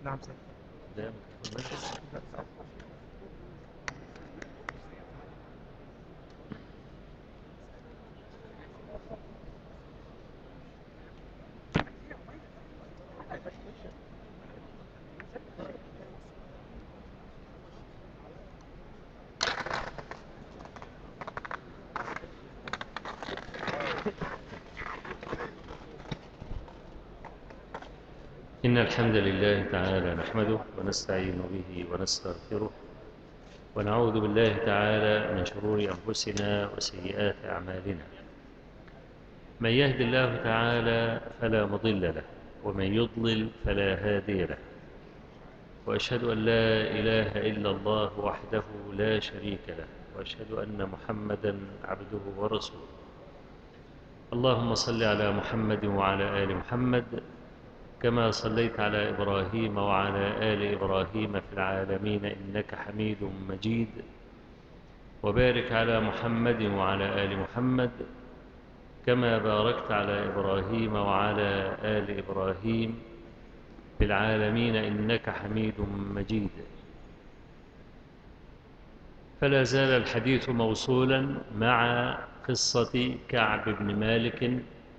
نعم سيد ده ميكروفون ماشي؟ إن الحمد لله تعالى نحمده ونستعين به ونستغفره ونعوذ بالله تعالى من شرور أنفسنا وسيئات أعمالنا من يهد الله تعالى فلا مضل له ومن يضلل فلا هادي له وأشهد أن لا إله إلا الله وحده لا شريك له وأشهد أن محمدا عبده ورسوله اللهم صل على محمد وعلى آل محمد كما صليت على إبراهيم وعلى آل إبراهيم في العالمين إنك حميد مجيد وبارك على محمد وعلى آل محمد كما باركت على إبراهيم وعلى آل إبراهيم في العالمين إنك حميد مجيد فلا زال الحديث موصولا مع قصة كعب بن مالك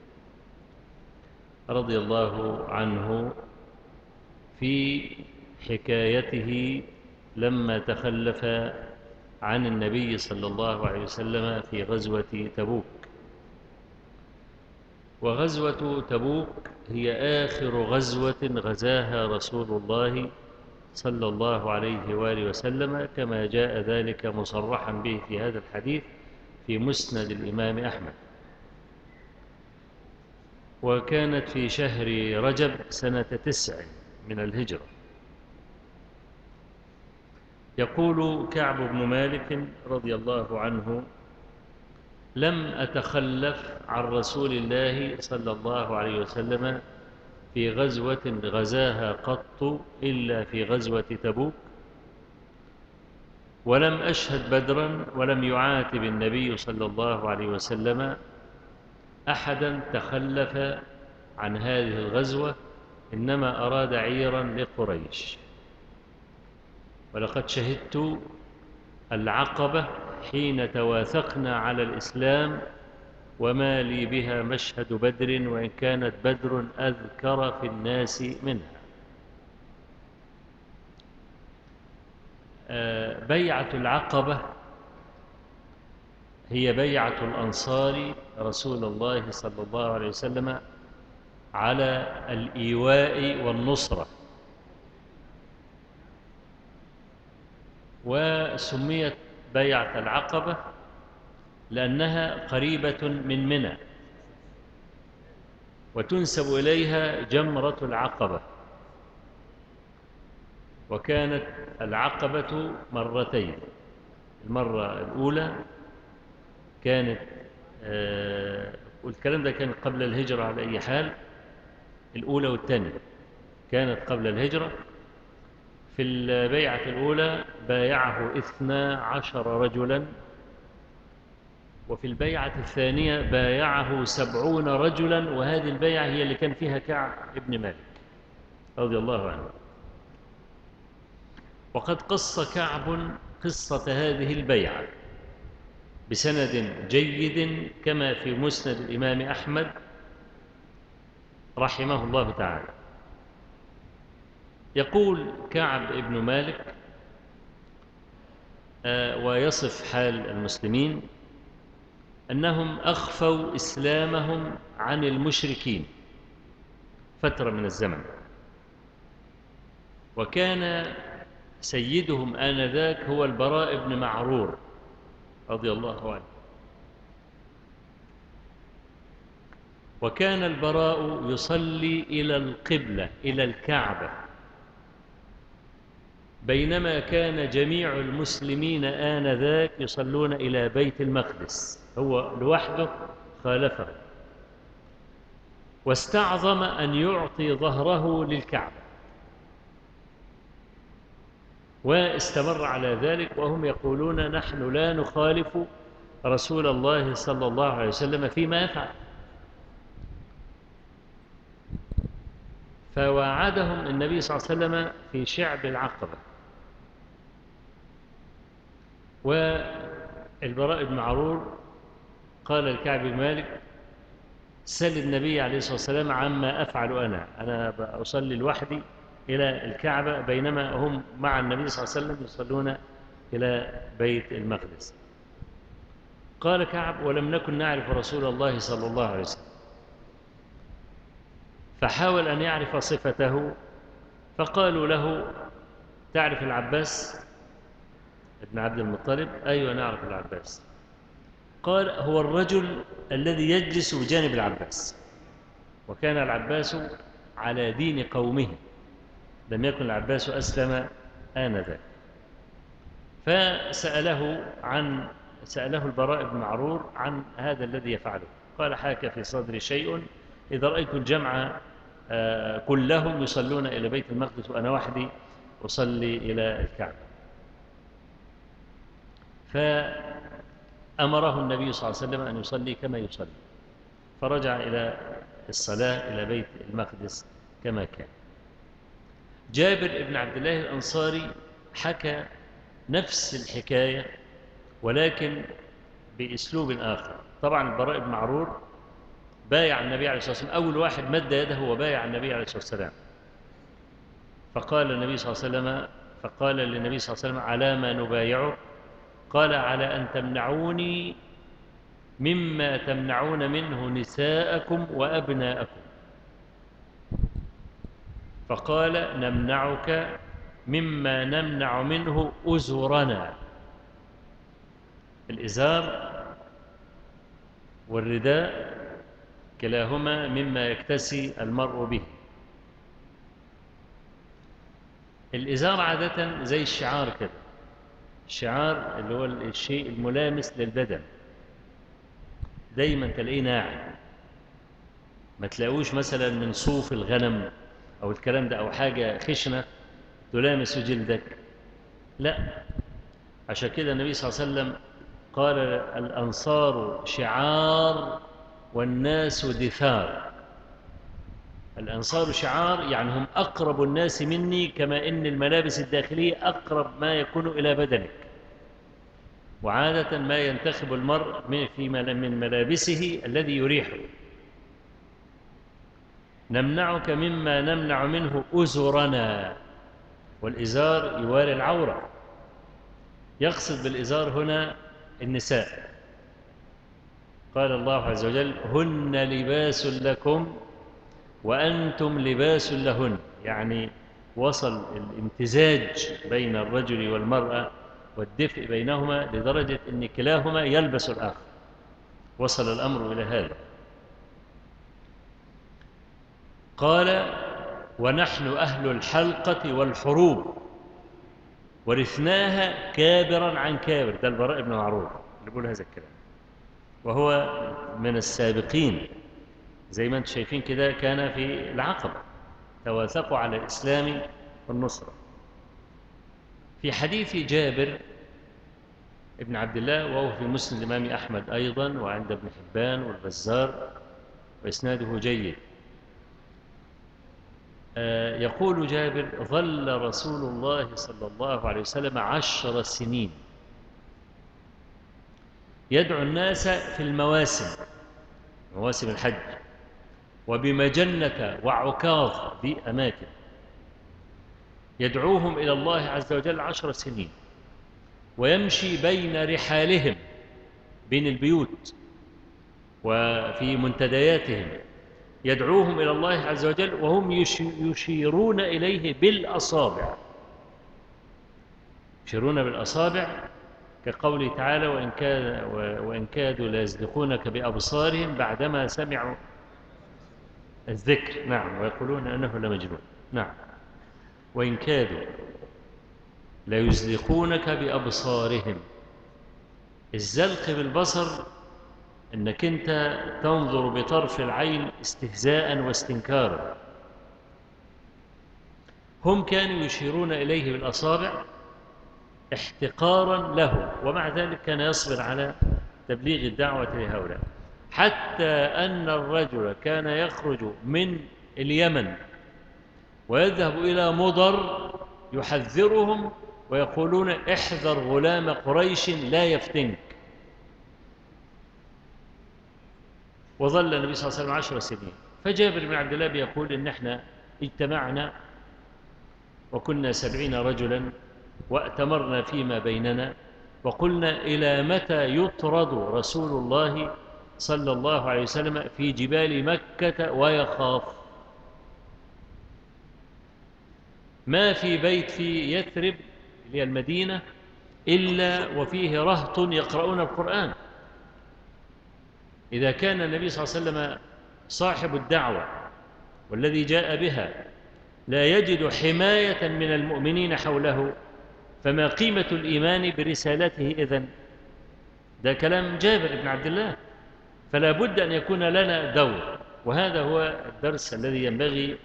رضي الله عنه في حكايته لما تخلف عن النبي صلى الله عليه وسلم في غزوة تبوك وغزوة تبوك هي آخر غزوة غزاها رسول الله صلى الله عليه وآله وسلم كما جاء ذلك مصرحا به في هذا الحديث في مسند الإمام أحمد وكانت في شهر رجب سنة تسع من الهجرة يقول كعب بن مالك رضي الله عنه لم أتخلف عن رسول الله صلى الله عليه وسلم في غزوة غزاها قط إلا في غزوة تبوك ولم أشهد بدرا ولم يعاتب النبي صلى الله عليه وسلم أحدا تخلف عن هذه الغزوة إنما أراد عيرا لقريش ولقد شهدت العقبة حين تواثقنا على الإسلام وما لي بها مشهد بدر وإن كانت بدر أذكر في الناس منها بيعة العقبة هي بيعة الأنصار رسول الله صلى الله عليه وسلم على الإيواء والنصرة وسميت بيعة العقبة لأنها قريبة من منى وتنسب إليها جمرة العقبة وكانت العقبة مرتين المرة الأولى كانت آه والكلام ده كان قبل الهجرة على أي حال الأولى والثانية كانت قبل الهجرة في البيعة الأولى بايعه إثنى عشر رجلا وفي البيعة الثانية بايعه سبعون رجلا وهذه البيعة هي اللي كان فيها كعب ابن مالك رضي الله عنه وقد قص كعب قصة هذه البيعة بسند جيد كما في مسند الإمام أحمد رحمه الله تعالى يقول كعب ابن مالك آه ويصف حال المسلمين أنهم أخفوا إسلامهم عن المشركين فترة من الزمن وكان سيدهم آنذاك هو البراء بن معرور رضي الله عنه وكان البراء يصلي إلى القبلة إلى الكعبة بينما كان جميع المسلمين آنذاك يصلون إلى بيت المقدس هو لوحده خالفه واستعظم أن يعطي ظهره للكعبة واستمر على ذلك وهم يقولون نحن لا نخالف رسول الله صلى الله عليه وسلم فيما يفعل فوعدهم النبي صلى الله عليه وسلم في شعب العقبة والبراء بن معرور قال الكعب بن مالك سل النبي عليه الصلاة والسلام عما أفعل أنا أنا أصلي لوحدي إلى الكعبة بينما هم مع النبي صلى الله عليه وسلم يصلون إلى بيت المقدس قال كعب ولم نكن نعرف رسول الله صلى الله عليه وسلم فحاول أن يعرف صفته فقالوا له تعرف العباس ابن عبد المطلب أيوة نعرف العباس قال هو الرجل الذي يجلس بجانب العباس وكان العباس على دين قومه لم يكن العباس أسلم آنذاك فسأله عن سأله البراء بن معرور عن هذا الذي يفعله قال حاك في صدري شيء إذا رأيت الجمع آه، كلهم يصلون إلى بيت المقدس وأنا وحدي أصلي إلى الكعبة فأمره النبي صلى الله عليه وسلم أن يصلي كما يصلي فرجع إلى الصلاة إلى بيت المقدس كما كان جابر بن عبد الله الأنصاري حكى نفس الحكاية ولكن بأسلوب آخر طبعا البراء بن معرور بايع النبي عليه الصلاة والسلام أول واحد مد يده وبايع النبي عليه الصلاة والسلام فقال النبي صلى الله عليه وسلم فقال للنبي صلى الله عليه وسلم على ما نبايعه قال على أن تمنعوني مما تمنعون منه نساءكم وأبناءكم فقال نمنعك مما نمنع منه أزرنا الإزار والرداء كلاهما مما يكتسي المرء به الإزار عادة زي الشعار كده الشعار اللي هو الشيء الملامس للبدن دايما تلاقيه ناعم ما تلاقوش مثلا من صوف الغنم أو الكلام ده أو حاجة خشنة تلامس جلدك لا عشان كده النبي صلى الله عليه وسلم قال الأنصار شعار والناس دثار الأنصار شعار يعني هم أقرب الناس مني كما إن الملابس الداخلية أقرب ما يكون إلى بدنك وعادة ما ينتخب المرء في من ملابسه الذي يريحه نمنعك مما نمنع منه أزرنا والإزار يواري العورة يقصد بالإزار هنا النساء قال الله عز وجل هن لباس لكم وأنتم لباس لهن يعني وصل الامتزاج بين الرجل والمرأة والدفء بينهما لدرجة أن كلاهما يلبس الآخر وصل الأمر إلى هذا قال ونحن أهل الحلقة والحروب ورثناها كابرا عن كابر ده البراء بن معروف اللي بيقول هذا الكلام وهو من السابقين زي ما انتم شايفين كده كان في العقبة تواثقوا على الإسلام والنصرة في حديث جابر ابن عبد الله وهو في مسلم الإمام أحمد أيضا وعند ابن حبان والبزار وإسناده جيد آه، يقول جابر ظل رسول الله صلى الله عليه وسلم عشر سنين يدعو الناس في المواسم مواسم الحج وبمجنة وعكاظ دي أماكن يدعوهم إلى الله عز وجل عشر سنين ويمشي بين رحالهم بين البيوت وفي منتدياتهم يدعوهم إلى الله عز وجل وهم يشيرون إليه بالأصابع يشيرون بالأصابع كقوله تعالى وإن, كاد وإن كادوا ليزدقونك بأبصارهم بعدما سمعوا الذكر نعم ويقولون أنه لمجنون نعم وإن كادوا ليزلقونك بأبصارهم الزلق بالبصر أنك أنت تنظر بطرف العين استهزاء واستنكارا هم كانوا يشيرون إليه بالأصابع احتقارا له ومع ذلك كان يصبر على تبليغ الدعوة لهؤلاء حتى أن الرجل كان يخرج من اليمن ويذهب إلى مضر يحذرهم ويقولون احذر غلام قريش لا يفتنك وظل النبي صلى الله عليه وسلم عشر سنين فجابر بن عبد الله بيقول إن احنا اجتمعنا وكنا سبعين رجلا وأتمرنا فيما بيننا وقلنا إلى متى يطرد رسول الله صلى الله عليه وسلم في جبال مكة ويخاف ما في بيت في يثرب اللي هي المدينة إلا وفيه رهط يقرؤون القرآن إذا كان النبي صلى الله عليه وسلم صاحب الدعوة والذي جاء بها لا يجد حماية من المؤمنين حوله فما قيمة الإيمان برسالته إذن ده كلام جابر بن عبد الله فلا بد أن يكون لنا دور وهذا هو الدرس الذي ينبغي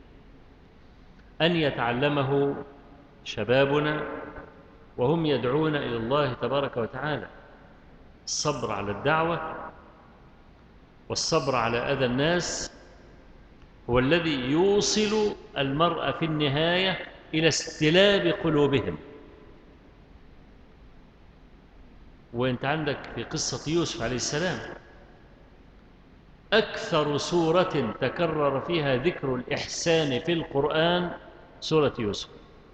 أن يتعلمه شبابنا وهم يدعون إلى الله تبارك وتعالى الصبر على الدعوة والصبر على أذى الناس هو الذي يوصل المرء في النهاية إلى استلاب قلوبهم وانت عندك في قصة يوسف عليه السلام أكثر سورة تكرر فيها ذكر الإحسان في القرآن سورة يوسف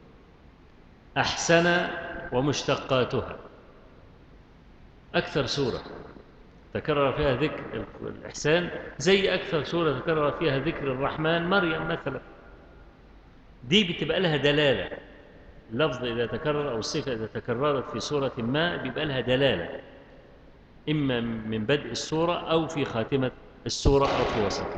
أحسن ومشتقاتها أكثر سورة تكرر فيها ذكر الإحسان زي أكثر سورة تكرر فيها ذكر الرحمن مريم مثلا دي بتبقى لها دلالة اللفظ إذا تكرر أو الصفة إذا تكررت في سورة ما بيبقى لها دلالة إما من بدء السورة أو في خاتمة السورة أو في وسطها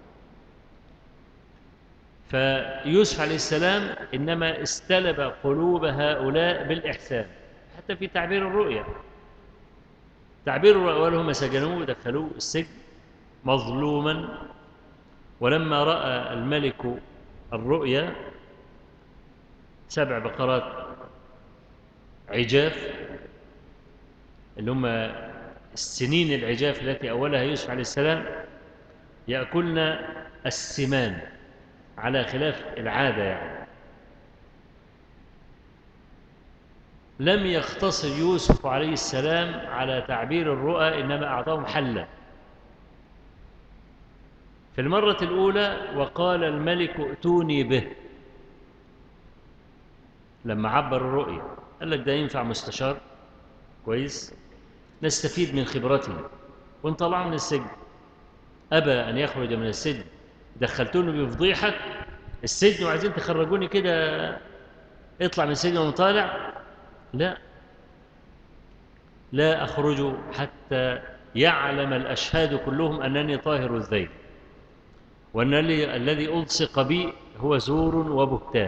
فيوسف عليه السلام إنما استلب قلوب هؤلاء بالإحسان حتى في تعبير الرؤيا تعبير الرؤيا ولهم سجنوه ودخلوه السجن مظلوما ولما رأى الملك الرؤيا سبع بقرات عجاف اللي هم السنين العجاف التي أولها يوسف عليه السلام يأكلن السمان على خلاف العادة يعني لم يختصر يوسف عليه السلام على تعبير الرؤى إنما أعطاهم حلا في المرة الأولى وقال الملك ائتوني به لما عبر الرؤيا قال لك ده ينفع مستشار كويس نستفيد من خبرته ونطلعه من السجن أبى أن يخرج من السجن دخلتوني بفضيحة السجن وعايزين تخرجوني كده اطلع من السجن ومطالع لا لا أخرج حتى يعلم الأشهاد كلهم أنني طاهر الذيل وأن الذي ألصق بي هو زور وبهتان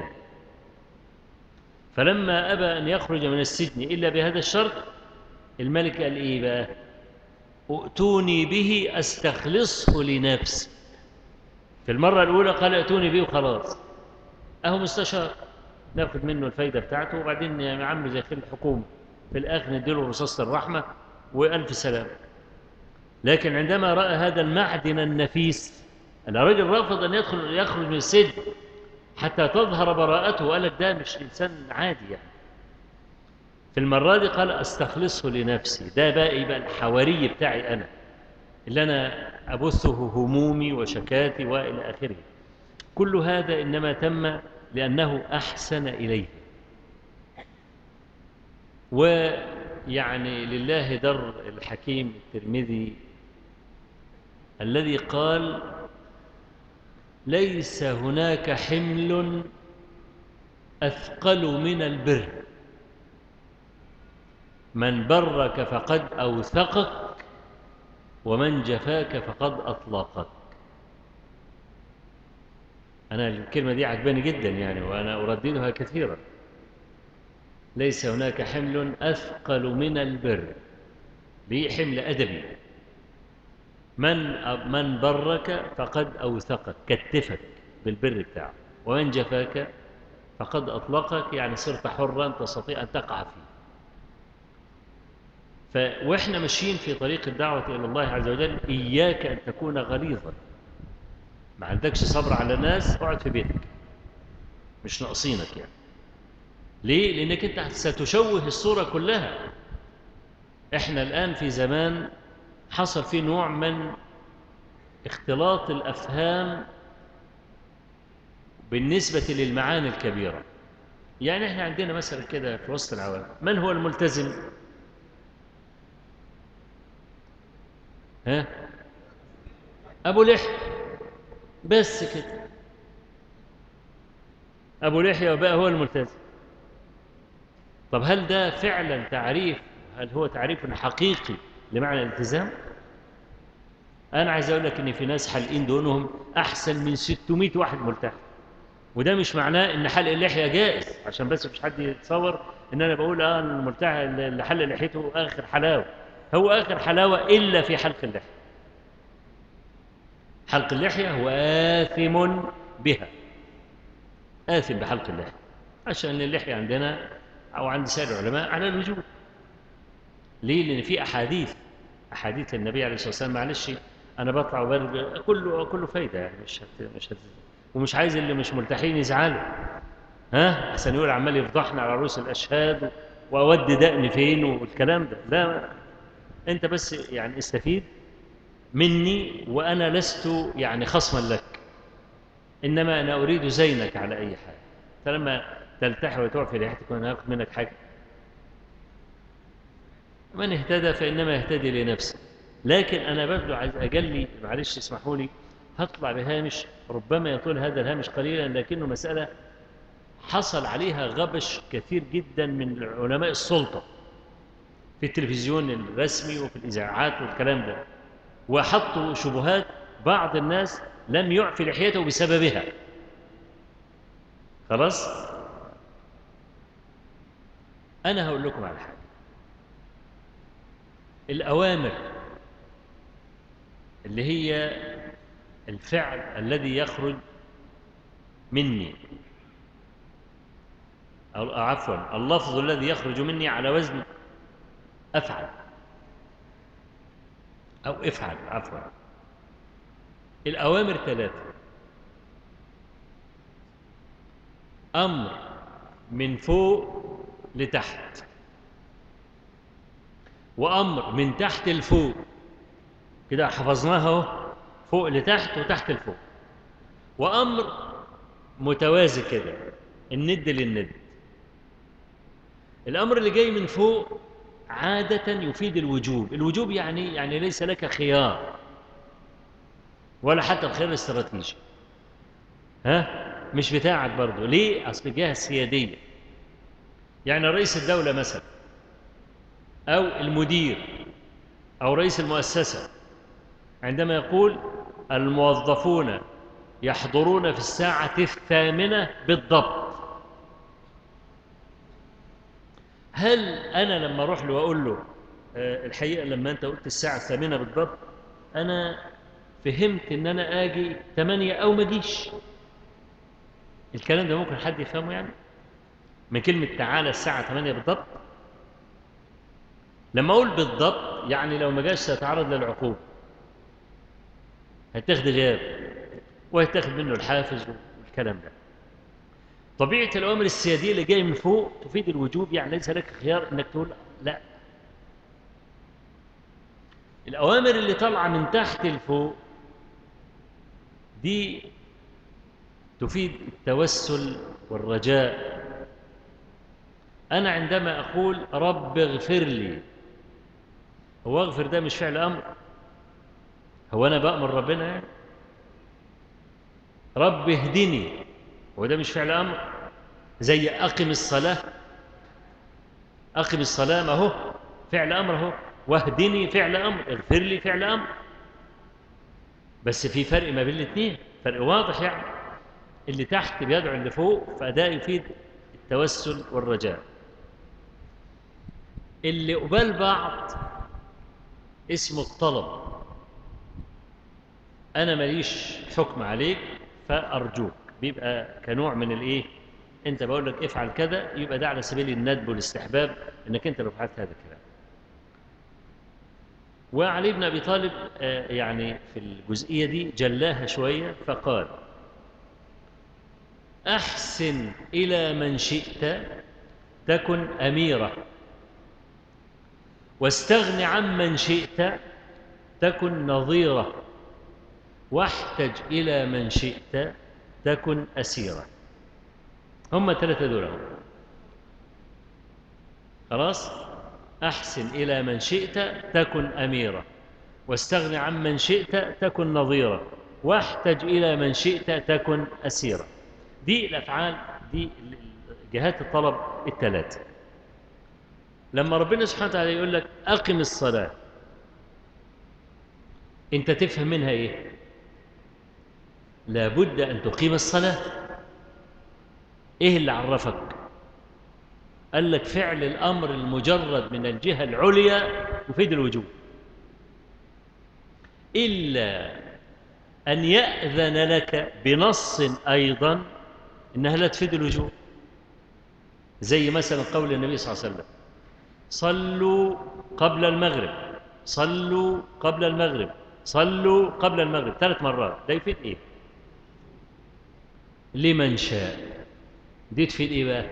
فلما أبى أن يخرج من السجن إلا بهذا الشرط الملك قال إيه بقى ائتوني به أستخلصه لنفسي في المرة الأولى قال ائتوني به وخلاص أهو مستشار ناخد منه الفايدة بتاعته وبعدين عامله زي خير الحكومة في الآخر نديله رصاصة الرحمة وألف سلام لكن عندما رأى هذا المعدن النفيس الرجل رافض أن يدخل يخرج من السجن حتى تظهر براءته قال لك ده مش إنسان عادي يعني في المرة دي قال أستخلصه لنفسي ده بقى يبقى الحواري بتاعي أنا اللي أنا أبثه همومي وشكاتي وإلى آخره كل هذا إنما تم لأنه أحسن إليه ويعني لله در الحكيم الترمذي الذي قال ليس هناك حمل أثقل من البر من برك فقد أوثقك ومن جفاك فقد أطلقك أنا الكلمة دي عجباني جدا يعني وأنا أرددها كثيرا ليس هناك حمل أثقل من البر دي حمل أدبي من من برك فقد أوثقك كتفك بالبر بتاعه ومن جفاك فقد أطلقك يعني صرت حرا تستطيع أن تقع فيه ف... وإحنا ماشيين في طريق الدعوة إلى الله عز وجل إياك أن تكون غليظا ما عندكش صبر على الناس اقعد في بيتك مش ناقصينك يعني ليه لانك انت ستشوه الصوره كلها احنا الان في زمان حصل فيه نوع من اختلاط الافهام بالنسبه للمعاني الكبيره يعني احنا عندنا مثلا كده في وسط العوام من هو الملتزم ها ابو لحيه بس كده ابو لحيه وبقى هو الملتزم طب هل ده فعلا تعريف هل هو تعريف حقيقي لمعنى الالتزام انا عايز اقول لك ان في ناس حالقين دونهم احسن من 600 واحد ملتحي وده مش معناه ان حلق اللحيه جائز عشان بس مش حد يتصور ان انا بقول اه الملتحي اللي حلق لحيته اخر حلاوه هو اخر حلاوه الا في حلق اللحيه حلق اللحيه هو آثم بها آثم بحلق اللحيه عشان اللحيه عندنا او عند سائر العلماء على الوجوب ليه لان في احاديث احاديث النبي عليه الصلاه والسلام معلش انا بطلع وبرجع كله كله فايده يعني مش هت مش هت ومش عايز اللي مش مرتاحين يزعلوا ها احسن يقول عمال يفضحنا على رؤوس الاشهاد واودي دقن فين والكلام ده لا انت بس يعني استفيد مني وانا لست يعني خصما لك انما انا اريد زينك على اي حال فلما تلتحي وتقع في ريحتك وانا هاخد منك حاجه من اهتدى فانما يهتدي لنفسه لكن انا برضه عايز اجلي معلش اسمحوا لي هطلع بهامش ربما يطول هذا الهامش قليلا لكنه مساله حصل عليها غبش كثير جدا من علماء السلطه في التلفزيون الرسمي وفي الاذاعات والكلام ده وحطوا شبهات بعض الناس لم يعفي لحيته بسببها خلاص انا هقول لكم على حاجه الأوامر اللي هي الفعل الذي يخرج مني أو عفوا اللفظ الذي يخرج مني على وزن أفعل أو افعل عفوا الأوامر ثلاثة أمر من فوق لتحت وأمر من تحت لفوق كده حفظناها اهو فوق لتحت وتحت لفوق وأمر متوازي كده الند للند الأمر اللي جاي من فوق عادة يفيد الوجوب الوجوب يعني يعني ليس لك خيار ولا حتى الخيار الاستراتيجي ها مش بتاعك برضه ليه اصل الجهه السياديه يعني رئيس الدوله مثلا او المدير او رئيس المؤسسه عندما يقول الموظفون يحضرون في الساعه الثامنه بالضبط هل انا لما اروح له واقول له آه، الحقيقه لما انت قلت الساعه الثامنه بالضبط انا فهمت ان انا اجي 8 او ما اجيش الكلام ده ممكن حد يفهمه يعني من كلمه تعالى الساعه 8 بالضبط لما اقول بالضبط يعني لو ما جاش سيتعرض للعقوبه هيتاخد غياب وهيتاخد منه الحافز والكلام ده طبيعه الاوامر السياديه اللي جايه من فوق تفيد الوجوب يعني ليس لك خيار انك تقول لا الاوامر اللي طالعه من تحت لفوق دي تفيد التوسل والرجاء انا عندما اقول رب اغفر لي هو اغفر ده مش فعل امر هو انا بامر ربنا يعني رب اهدني هو ده مش فعل امر زي اقم الصلاه اقم الصلاه ما هو فعل امر اهو واهدني فعل امر اغفر لي فعل امر بس في فرق ما بين الاثنين فرق واضح يعني اللي تحت بيدعو اللي فوق فده يفيد التوسل والرجاء اللي قبال بعض اسمه الطلب انا ماليش حكم عليك فارجوك بيبقى كنوع من الايه انت بقول لك افعل كذا يبقى ده على سبيل الندب والاستحباب انك انت لو فعلت هذا الكلام وعلي بن ابي طالب آه، يعني في الجزئيه دي جلاها شويه فقال أحسن إلى من شئت تكن أميرة واستغن عمن شئت تكن نظيرة واحتج إلى من شئت تكن أسيرة هم ثلاثة دول خلاص أحسن إلى من شئت تكن أميرة واستغن عمن شئت تكن نظيرة واحتج إلى من شئت تكن أسيرة دي الأفعال دي جهات الطلب الثلاثة لما ربنا سبحانه وتعالى يقول لك أقم الصلاة أنت تفهم منها إيه لابد أن تقيم الصلاة إيه اللي عرفك قال لك فعل الأمر المجرد من الجهة العليا يفيد الوجوب إلا أن يأذن لك بنص أيضا إنها لا تفيد الوجوب زي مثلا قول النبي صلى الله عليه وسلم صلوا قبل المغرب صلوا قبل المغرب صلوا قبل المغرب ثلاث مرات ده يفيد ايه لمن شاء دي تفيد ايه بقى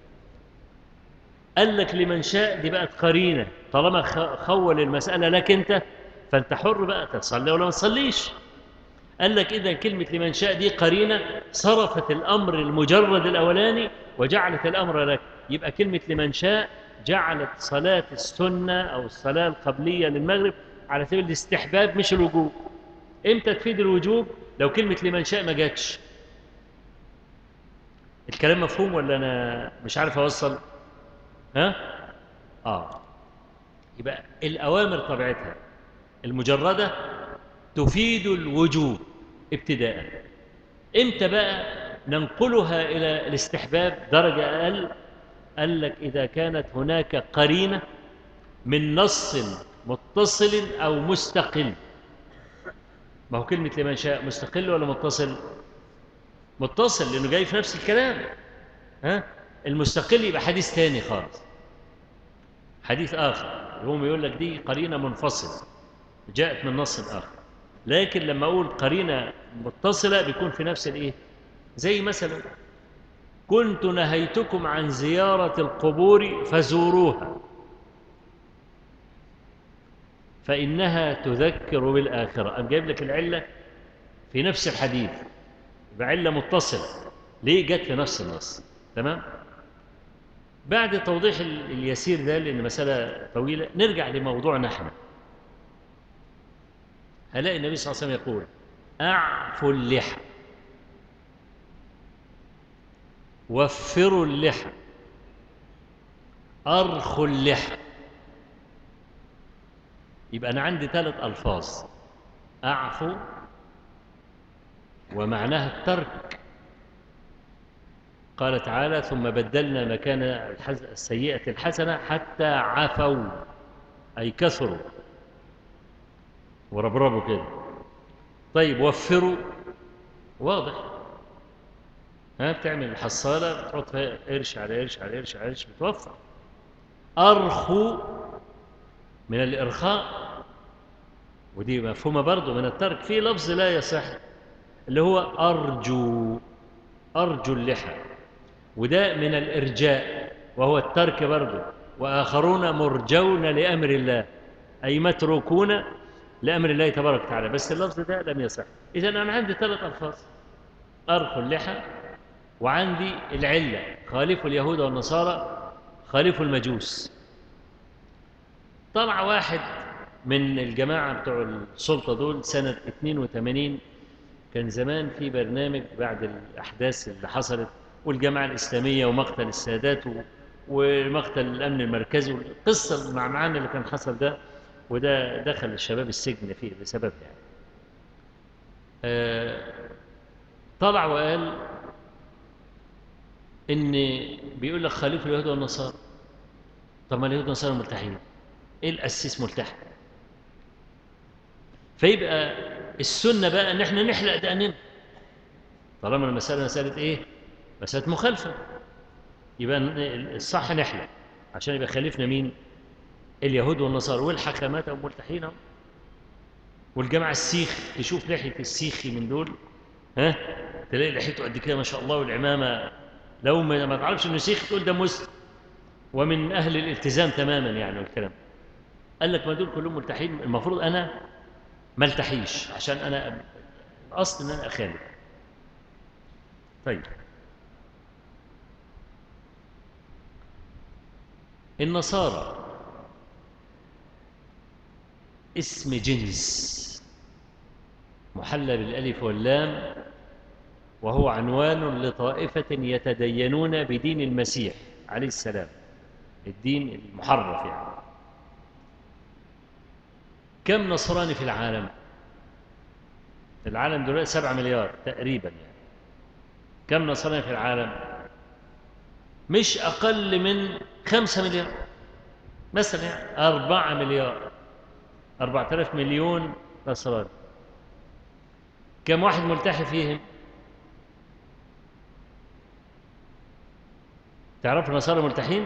قال لك لمن شاء دي بقت قرينه طالما خول المساله لك انت فانت حر بقى تصلي ولا ما تصليش قال لك اذا كلمه لمن شاء دي قرينه صرفت الامر المجرد الاولاني وجعلت الامر لك يبقى كلمه لمن شاء جعلت صلاة السنة أو الصلاة القبلية للمغرب على سبيل الاستحباب مش الوجوب امتى تفيد الوجوب لو كلمة لمن شاء ما جاتش الكلام مفهوم ولا أنا مش عارف أوصل ها آه يبقى الأوامر طبيعتها المجردة تفيد الوجوب ابتداء امتى بقى ننقلها إلى الاستحباب درجة أقل قال لك إذا كانت هناك قرينة من نص متصل أو مستقل ما هو كلمة لمن شاء مستقل ولا متصل متصل لأنه جاي في نفس الكلام ها المستقل يبقى حديث تاني خالص حديث آخر هم يقول لك دي قرينة منفصلة جاءت من نص آخر لكن لما أقول قرينة متصلة بيكون في نفس الإيه زي مثلا كنت نهيتكم عن زيارة القبور فزوروها فإنها تذكر بالآخرة أم جايب لك العلة في نفس الحديث بعلة متصلة ليه جت في نفس النص تمام بعد توضيح اليسير ده لأن مسألة طويلة نرجع لموضوعنا احنا هلاقي النبي صلى الله عليه وسلم يقول أعفوا اللحى وفروا اللحى أرخوا اللحى يبقى أنا عندي ثلاث ألفاظ أعفو ومعناها الترك قال تعالى ثم بدلنا مكان السيئة الحسنة حتى عفوا أي كثروا وربربوا كده طيب وفروا واضح ها بتعمل الحصالة بتحط فيها قرش على قرش على قرش على قرش بتوفر أرخو من الإرخاء ودي مفهومة برضو من الترك في لفظ لا يصح اللي هو أرجو أرجو اللحى وده من الإرجاء وهو الترك برضو وآخرون مرجون لأمر الله أي متروكون لأمر الله تبارك وتعالى بس اللفظ ده لم يصح إذا أنا عندي ثلاث ألفاظ أرخو اللحى وعندي العلة خالفوا اليهود والنصارى خالفوا المجوس طلع واحد من الجماعة بتوع السلطة دول سنة 82 كان زمان في برنامج بعد الأحداث اللي حصلت والجماعة الإسلامية ومقتل السادات ومقتل الأمن المركزي والقصة المعنى اللي كان حصل ده وده دخل الشباب السجن فيه بسبب يعني آه طلع وقال ان بيقول لك خليفه اليهود والنصارى طب ما اليهود والنصارى ملتحين ايه الاسيس ملتحي فيبقى السنه بقى ان احنا نحلق دقننا طالما المساله مساله ايه مساله مخالفه يبقى الصح نحلق عشان يبقى خليفنا مين اليهود والنصارى والحكمات او ملتحين والجماعه السيخ تشوف لحيه السيخي من دول ها تلاقي لحيته قد كده ما شاء الله والعمامة لو ما ما تعرفش انه شيخ تقول ده مسلم ومن اهل الالتزام تماما يعني والكلام قال لك ما دول كلهم ملتحين المفروض انا ما التحيش عشان انا الاصل ان انا اخالف طيب النصارى اسم جنس محلى بالالف واللام وهو عنوان لطائفة يتدينون بدين المسيح عليه السلام الدين المحرف يعني كم نصراني في العالم العالم دلوقتي سبعة مليار تقريبا يعني كم نصراني في العالم مش أقل من خمسة مليار مثلا يعني أربعة مليار أربعة آلاف مليون نصراني كم واحد ملتحي فيهم تعرف النصارى ملتحين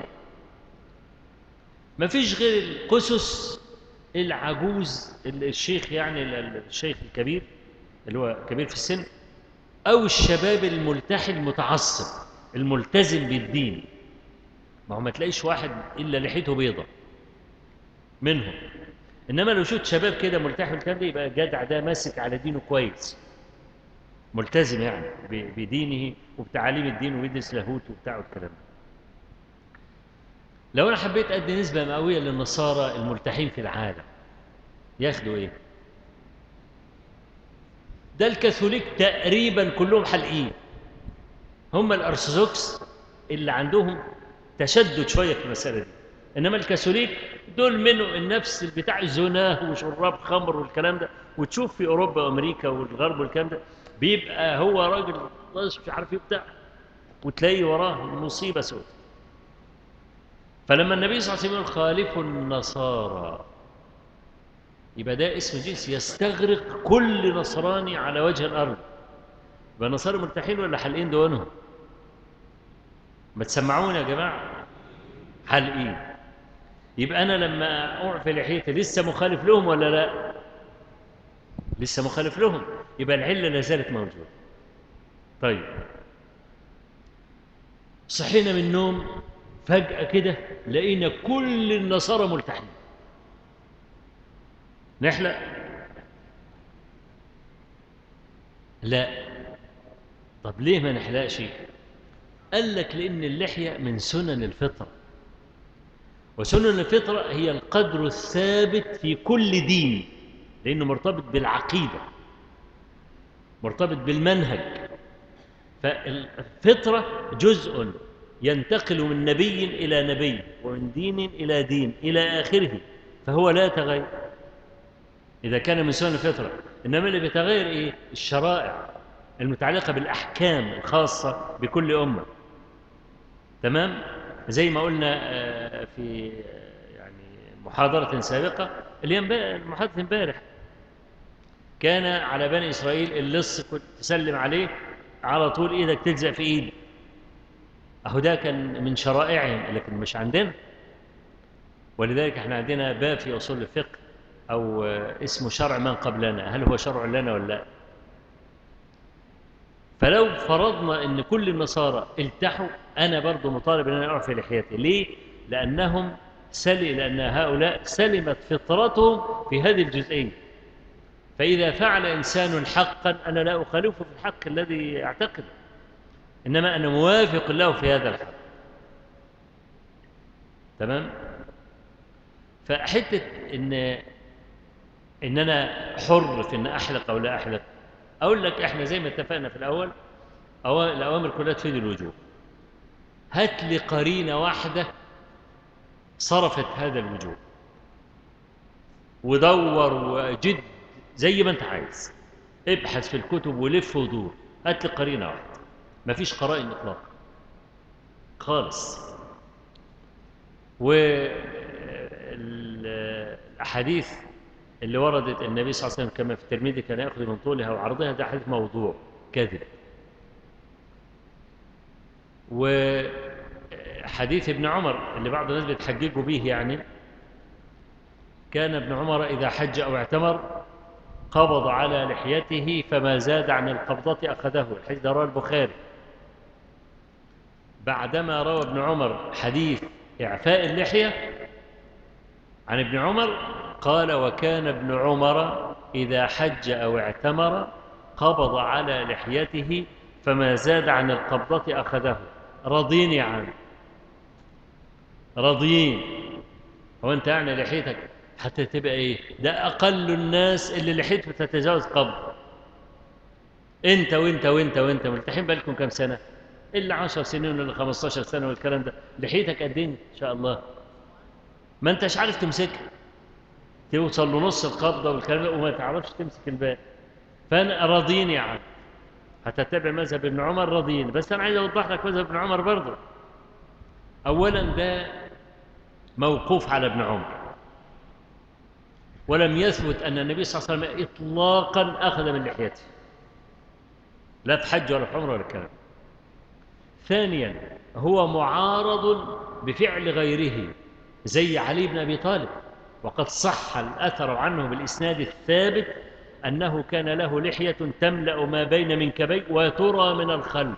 ما فيش غير القسس العجوز الشيخ يعني الشيخ الكبير اللي هو كبير في السن أو الشباب الملتحي المتعصب الملتزم بالدين ما هو ما تلاقيش واحد إلا لحيته بيضة منهم إنما لو شفت شباب كده ملتحي والكلام ده يبقى جدع ده ماسك على دينه كويس ملتزم يعني بدينه وبتعاليم الدين ويدرس لاهوت وبتاع والكلام ده لو انا حبيت ادي نسبه مئويه للنصارى الملتحين في العالم ياخدوا ايه ده الكاثوليك تقريبا كلهم حلقين هم الارثوذكس اللي عندهم تشدد شويه في المساله دي انما الكاثوليك دول منه النفس بتاع زناه وشراب خمر والكلام ده وتشوف في اوروبا وامريكا والغرب والكلام ده بيبقى هو راجل مش عارف ايه بتاع وتلاقي وراه مصيبه سوداء فلما النبي صلى الله عليه وسلم يقول خالفوا النصارى يبقى ده اسم جنس يستغرق كل نصراني على وجه الارض يبقى النصارى مرتاحين ولا حالقين دونهم ما تسمعونا يا جماعه حالقين يبقى انا لما اعفي لحيتي لسه مخالف لهم ولا لا لسه مخالف لهم يبقى العله لا زالت موجوده طيب صحينا من النوم فجأة كده لقينا كل النصارى ملتحين نحلق لا طب ليه ما نحلقش قال لك لأن اللحية من سنن الفطرة وسنن الفطرة هي القدر الثابت في كل دين لأنه مرتبط بالعقيدة مرتبط بالمنهج فالفطرة جزء ينتقل من نبي إلى نبي ومن دين إلى دين إلى آخره فهو لا يتغير إذا كان من سنن الفطرة إنما اللي بيتغير إيه؟ الشرائع المتعلقة بالأحكام الخاصة بكل أمة تمام؟ زي ما قلنا في يعني محاضرة سابقة اللي محاضرة امبارح كان على بني إسرائيل اللص كنت تسلم عليه على طول إيدك تلزق في إيدي أهو ده كان من شرائعهم لكن مش عندنا ولذلك احنا عندنا باب في أصول الفقه أو اسمه شرع من قبلنا هل هو شرع لنا ولا لا فلو فرضنا ان كل النصارى التحوا انا برضو مطالب ان انا اعفي لحيتي ليه لانهم سلي لان هؤلاء سلمت فطرتهم في هذه الجزئيه فاذا فعل انسان حقا انا لا اخالفه في الحق الذي يعتقده انما انا موافق له في هذا الحق تمام فحته ان ان انا حر في ان احلق او لا احلق اقول لك احنا زي ما اتفقنا في الاول الاوامر كلها تفيد الوجوب هات لي قرينه واحده صرفت هذا الوجوب ودور وجد زي ما انت عايز ابحث في الكتب ولف ودور هات لي قرينه واحده ما فيش قرائن اطلاقا خالص والاحاديث اللي وردت النبي صلى الله عليه وسلم كما في الترمذي كان ياخذ من طولها وعرضها ده حديث موضوع كذب وحديث ابن عمر اللي بعض الناس بيتحججوا به يعني كان ابن عمر اذا حج او اعتمر قبض على لحيته فما زاد عن القبضة أخذه الحديث ده رواه البخاري بعدما روى ابن عمر حديث إعفاء اللحية عن ابن عمر قال وكان ابن عمر إذا حج أو اعتمر قبض على لحيته فما زاد عن القبضة أخذه رضيني عنه رضيين هو أنت يعني لحيتك حتى تبقى إيه ده أقل الناس اللي لحيته تتجاوز قبض أنت وأنت وأنت وأنت ملتحين بالكم كم سنة إلا عشر سنين ولا 15 سنة والكلام ده لحيتك قد إيه إن شاء الله ما أنتش عارف تمسكها توصل لنص القبضة والكلام ده وما تعرفش تمسك الباقي فأنا راضيني عنه هتتبع مذهب ابن عمر راضيين بس أنا عايز أوضح لك مذهب ابن عمر برضه أولا ده موقوف على ابن عمر ولم يثبت أن النبي صلى الله عليه وسلم إطلاقا أخذ من لحيته لا في حج ولا في عمره ولا الكلام ثانيا هو معارض بفعل غيره زي علي بن أبي طالب وقد صح الأثر عنه بالإسناد الثابت أنه كان له لحية تملأ ما بين منكبيه وترى من الخلف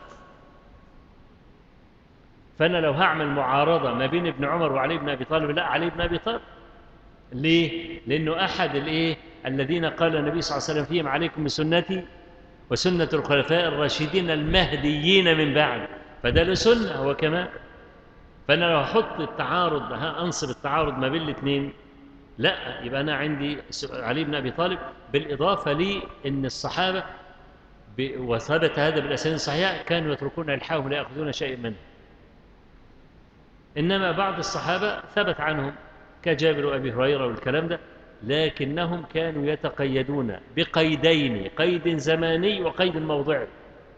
فأنا لو هعمل معارضة ما بين ابن عمر وعلي بن أبي طالب لا علي بن أبي طالب ليه؟ لأنه أحد الإيه؟ الذين قال النبي صلى الله عليه وسلم فيهم عليكم بسنتي وسنة الخلفاء الراشدين المهديين من بعد فده له سنة هو كمان فأنا لو أحط التعارض ها أنصب التعارض ما بين الاثنين لا يبقى أنا عندي علي بن أبي طالب بالإضافة لي أن الصحابة وثبت هذا بالأسانيد الصحيحة كانوا يتركون الحاهم لا يأخذون شيء منه إنما بعض الصحابة ثبت عنهم كجابر وأبي هريرة والكلام ده لكنهم كانوا يتقيدون بقيدين قيد زماني وقيد موضعي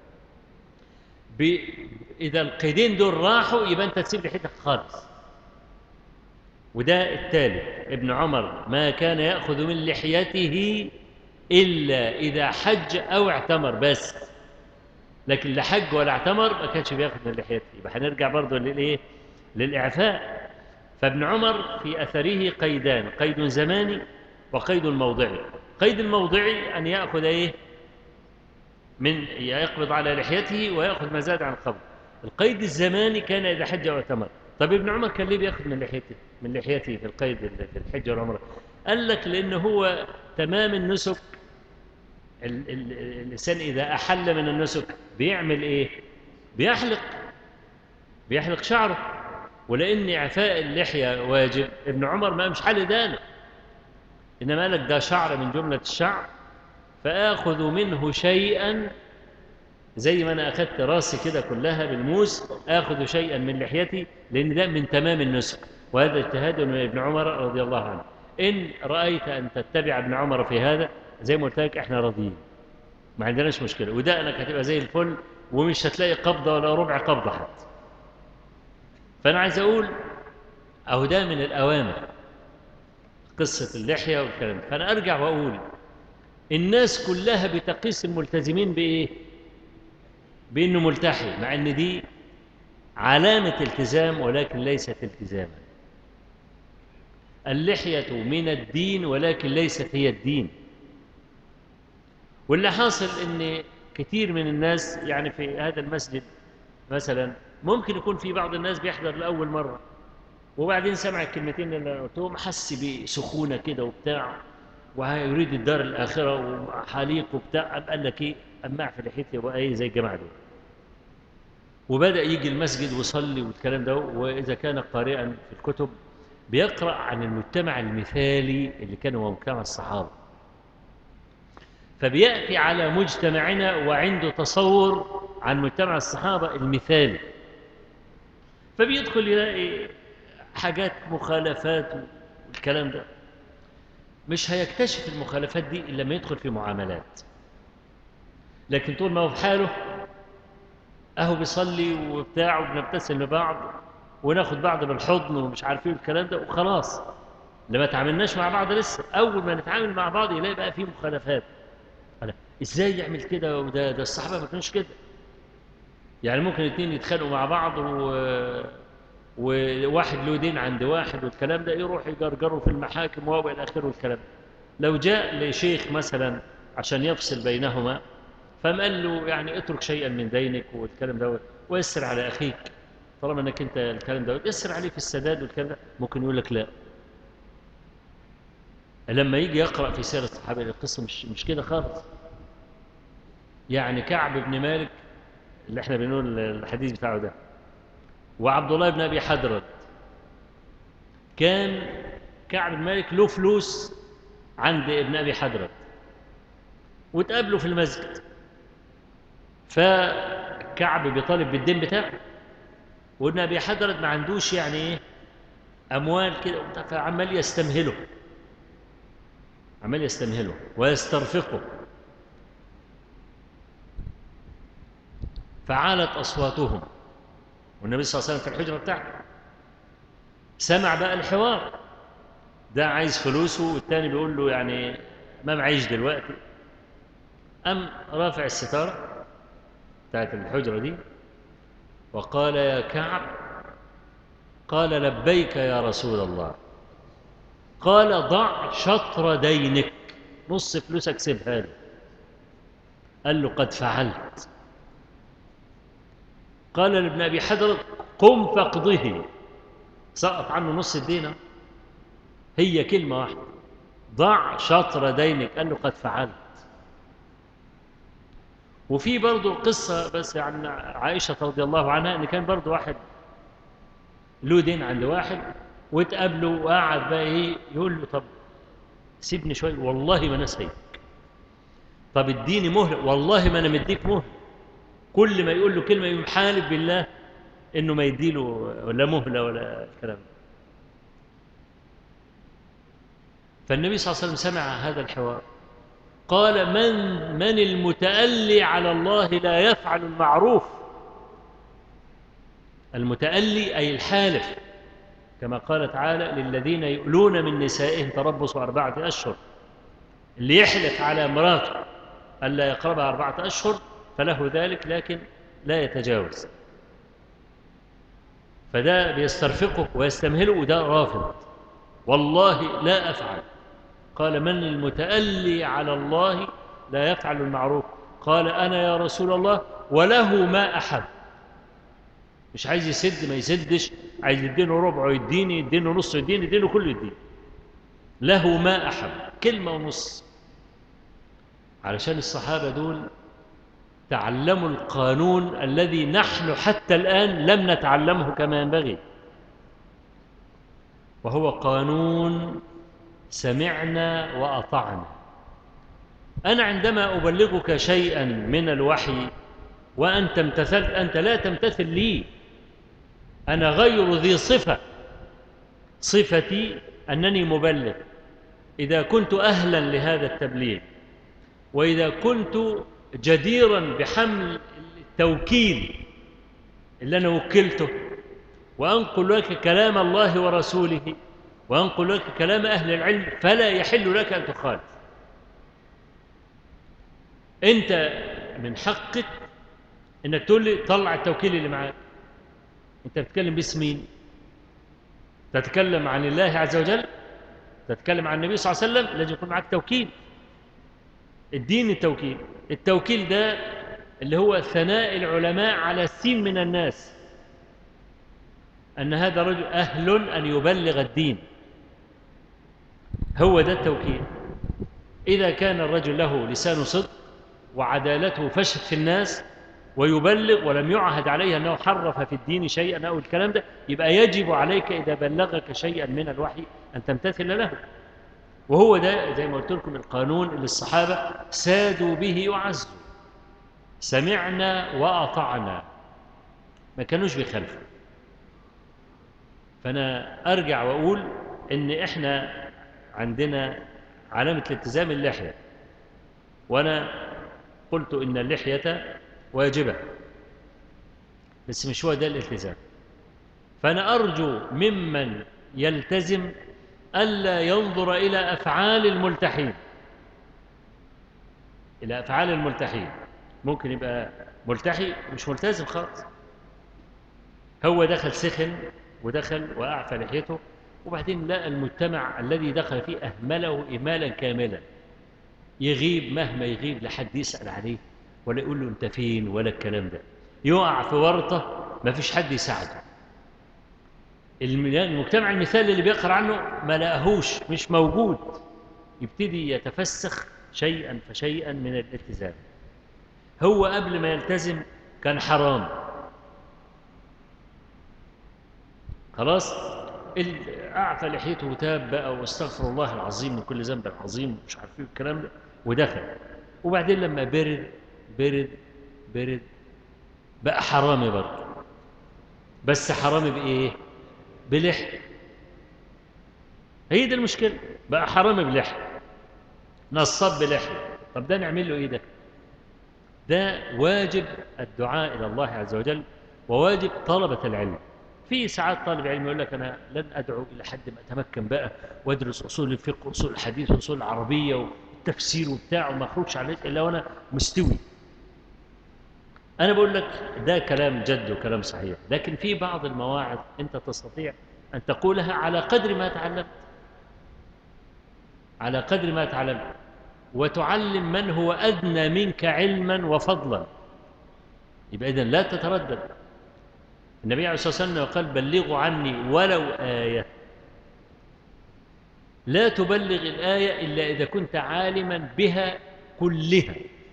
إذا القيدين دول راحوا يبقى أنت تسيب لحيتك خالص وده الثالث ابن عمر ما كان يأخذ من لحيته إلا إذا حج أو اعتمر بس لكن لا حج ولا اعتمر ما كانش بياخذ من لحيته يبقى هنرجع برضه للإيه للإعفاء فابن عمر في أثره قيدان قيد زماني وقيد موضعي قيد الموضعي أن يأخذ إيه من يقبض على لحيته ويأخذ ما زاد عن القبض القيد الزماني كان إذا حج أو اعتمر طب ابن عمر كان ليه بياخذ من لحيته من لحيته في القيد في الحج والعمره قال لك لأنه هو تمام النسك الإنسان إذا أحل من النسك بيعمل إيه بيحلق بيحلق شعره ولأن إعفاء اللحية واجب ابن عمر ما مش حل دانه إنما قال لك ده شعر من جملة الشعر فآخذ منه شيئا زي ما أنا أخذت راسي كده كلها بالموس آخذ شيئا من لحيتي لأن ده من تمام النسك وهذا اجتهاد من ابن عمر رضي الله عنه إن رأيت أن تتبع ابن عمر في هذا زي ما قلت لك إحنا راضيين ما عندناش مشكلة ودقنك هتبقى زي الفل ومش هتلاقي قبضة ولا ربع قبضة حتى فأنا عايز أقول أهو ده من الأوامر قصة اللحية والكلام فأنا أرجع وأقول الناس كلها بتقيس الملتزمين بإيه؟ بأنه ملتحي مع أن دي علامة التزام ولكن ليست التزاما اللحية من الدين ولكن ليست هي الدين واللي حاصل أن كثير من الناس يعني في هذا المسجد مثلا ممكن يكون في بعض الناس بيحضر لأول مرة وبعدين سمع الكلمتين اللي قلتهم حس بسخونة كده وبتاع ويريد الدار الآخرة وحليق وبتاع قال لك إيه أمع في لحيتي يبقى إيه زي الجماعة دول وبدأ يجي المسجد ويصلي والكلام ده وإذا كان قارئا في الكتب بيقرأ عن المجتمع المثالي اللي كان هو مجتمع الصحابة فبيأتي على مجتمعنا وعنده تصور عن مجتمع الصحابة المثالي فبيدخل يلاقي حاجات مخالفات والكلام ده مش هيكتشف المخالفات دي إلا لما يدخل في معاملات لكن طول ما هو في حاله اهو بيصلي وبتاع وبنبتسم لبعض وناخد بعض بالحضن ومش عارفين الكلام ده وخلاص لما تعاملناش مع بعض لسه اول ما نتعامل مع بعض يلاقي بقى في مخالفات أنا ازاي يعمل كده وده ده الصحابه ما كانوش كده يعني ممكن الاثنين يتخانقوا مع بعض و... وواحد له دين عند واحد والكلام ده يروح يجرجروا في المحاكم والى اخره والكلام لو جاء لشيخ مثلا عشان يفصل بينهما فقام قال له يعني اترك شيئا من دينك والكلام ده ويسر على اخيك طالما انك انت الكلام ده يسر عليه في السداد والكلام ده ممكن يقول لك لا لما يجي يقرا في سيره الصحابه القصه مش مش كده خالص يعني كعب بن مالك اللي احنا بنقول الحديث بتاعه ده وعبد الله بن ابي حدرد كان كعب بن مالك له فلوس عند ابن ابي حدرد وتقابلوا في المسجد فكعب بيطالب بالدين بتاعه وابن ابي حدرد ما عندوش يعني ايه اموال كده فعمال يستمهله عمال يستمهله ويسترفقه فعالت اصواتهم والنبي صلى الله عليه وسلم في الحجره بتاعته سمع بقى الحوار ده عايز فلوسه والتاني بيقول له يعني ما معيش دلوقتي أم رافع الستارة بتاعت الحجرة دي وقال يا كعب قال لبيك يا رسول الله قال ضع شطر دينك نص فلوسك سيبها له قال له قد فعلت قال لابن ابي حدر قم فاقضه سقط عنه نص الدين هي كلمه واحده ضع شطر دينك قال له قد فعلت وفي برضه قصة بس عن عائشة رضي الله عنها إن كان برضه واحد له دين عند واحد واتقابلوا وقعد بقى إيه يقول له طب سيبني شوية والله ما أنا سايبك طب اديني مهلة والله ما أنا مديك مهلة كل ما يقول له كلمة يقوم حالف بالله إنه ما يديله ولا مهلة ولا الكلام ده فالنبي صلى الله عليه وسلم سمع هذا الحوار قال من من المتألي على الله لا يفعل المعروف المتألي أي الحالف كما قال تعالى للذين يؤلون من نسائهم تربص أربعة أشهر اللي يحلف على امراته ألا يقربها أربعة أشهر فله ذلك لكن لا يتجاوز فده بيسترفقه ويستمهله وده رافض والله لا أفعل قال من المتألي على الله لا يفعل المعروف قال أنا يا رسول الله وله ما أحب مش عايز يسد ما يسدش عايز يدينه ربعه يديني يدينه نص يديني يدينه كله يديني له ما أحب كلمة ونص علشان الصحابة دول تعلموا القانون الذي نحن حتى الآن لم نتعلمه كما ينبغي وهو قانون سمعنا وأطعنا أنا عندما أبلغك شيئا من الوحي وأنت امتثلت أنت لا تمتثل لي أنا غير ذي صفة صفتي أنني مبلغ إذا كنت أهلا لهذا التبليغ وإذا كنت جديرا بحمل التوكيل اللي أنا وكلته وأنقل لك كلام الله ورسوله وأنقل لك كلام أهل العلم فلا يحل لك أن تخالف أنت من حقك أنك تقول لي طلع التوكيل اللي معاك أنت بتتكلم باسم مين؟ تتكلم عن الله عز وجل تتكلم عن النبي صلى الله عليه وسلم لازم يكون معاك توكيل الدين التوكيل التوكيل ده اللي هو ثناء العلماء على السين من الناس أن هذا رجل أهل أن يبلغ الدين هو ده التوكيل إذا كان الرجل له لسان صدق وعدالته فشت في الناس ويبلغ ولم يعهد عليه أنه حرف في الدين شيئا أو الكلام ده يبقى يجب عليك إذا بلغك شيئا من الوحي أن تمتثل له وهو ده زي ما قلت لكم القانون اللي الصحابة سادوا به وعزوا سمعنا وأطعنا ما كانوش بيخالفوا فأنا أرجع وأقول إن إحنا عندنا علامة الالتزام اللحية وأنا قلت إن اللحية واجبة بس مش هو ده الالتزام فأنا أرجو ممن يلتزم ألا ينظر إلى أفعال الملتحين إلى أفعال الملتحين ممكن يبقى ملتحي مش ملتزم خالص هو دخل سخن ودخل وأعفى لحيته وبعدين لقى المجتمع الذي دخل فيه أهمله إهمالا كاملا يغيب مهما يغيب لحد يسأل عليه ولا يقول له أنت فين ولا الكلام ده يقع في ورطة ما فيش حد يساعده المجتمع المثالي اللي بيقرأ عنه ما لقاهوش مش موجود يبتدي يتفسخ شيئا فشيئا من الالتزام هو قبل ما يلتزم كان حرام خلاص اعفى لحيته وتاب بقى واستغفر الله العظيم من كل ذنب عظيم مش عارف ايه الكلام ده ودخل وبعدين لما برد برد برد بقى حرامي برضه بس حرامي بايه بلحيه هي دي المشكله بقى حرامي بلحيه نصاب بلحيه طب ده نعمل له ايه ده ده واجب الدعاء الى الله عز وجل وواجب طلبه العلم في ساعات طالب علم يقول لك انا لن ادعو الى حد ما اتمكن بقى وادرس اصول الفقه واصول الحديث واصول العربيه والتفسير وبتاع وما اخرجش عليه الا وانا مستوي انا بقول لك ده كلام جد وكلام صحيح لكن في بعض المواعظ انت تستطيع ان تقولها على قدر ما تعلمت على قدر ما تعلمت وتعلم من هو ادنى منك علما وفضلا يبقى اذا لا تتردد النبي عليه الصلاة والسلام قال بلغوا عني ولو آية لا تبلغ الآية إلا إذا كنت عالما بها كلها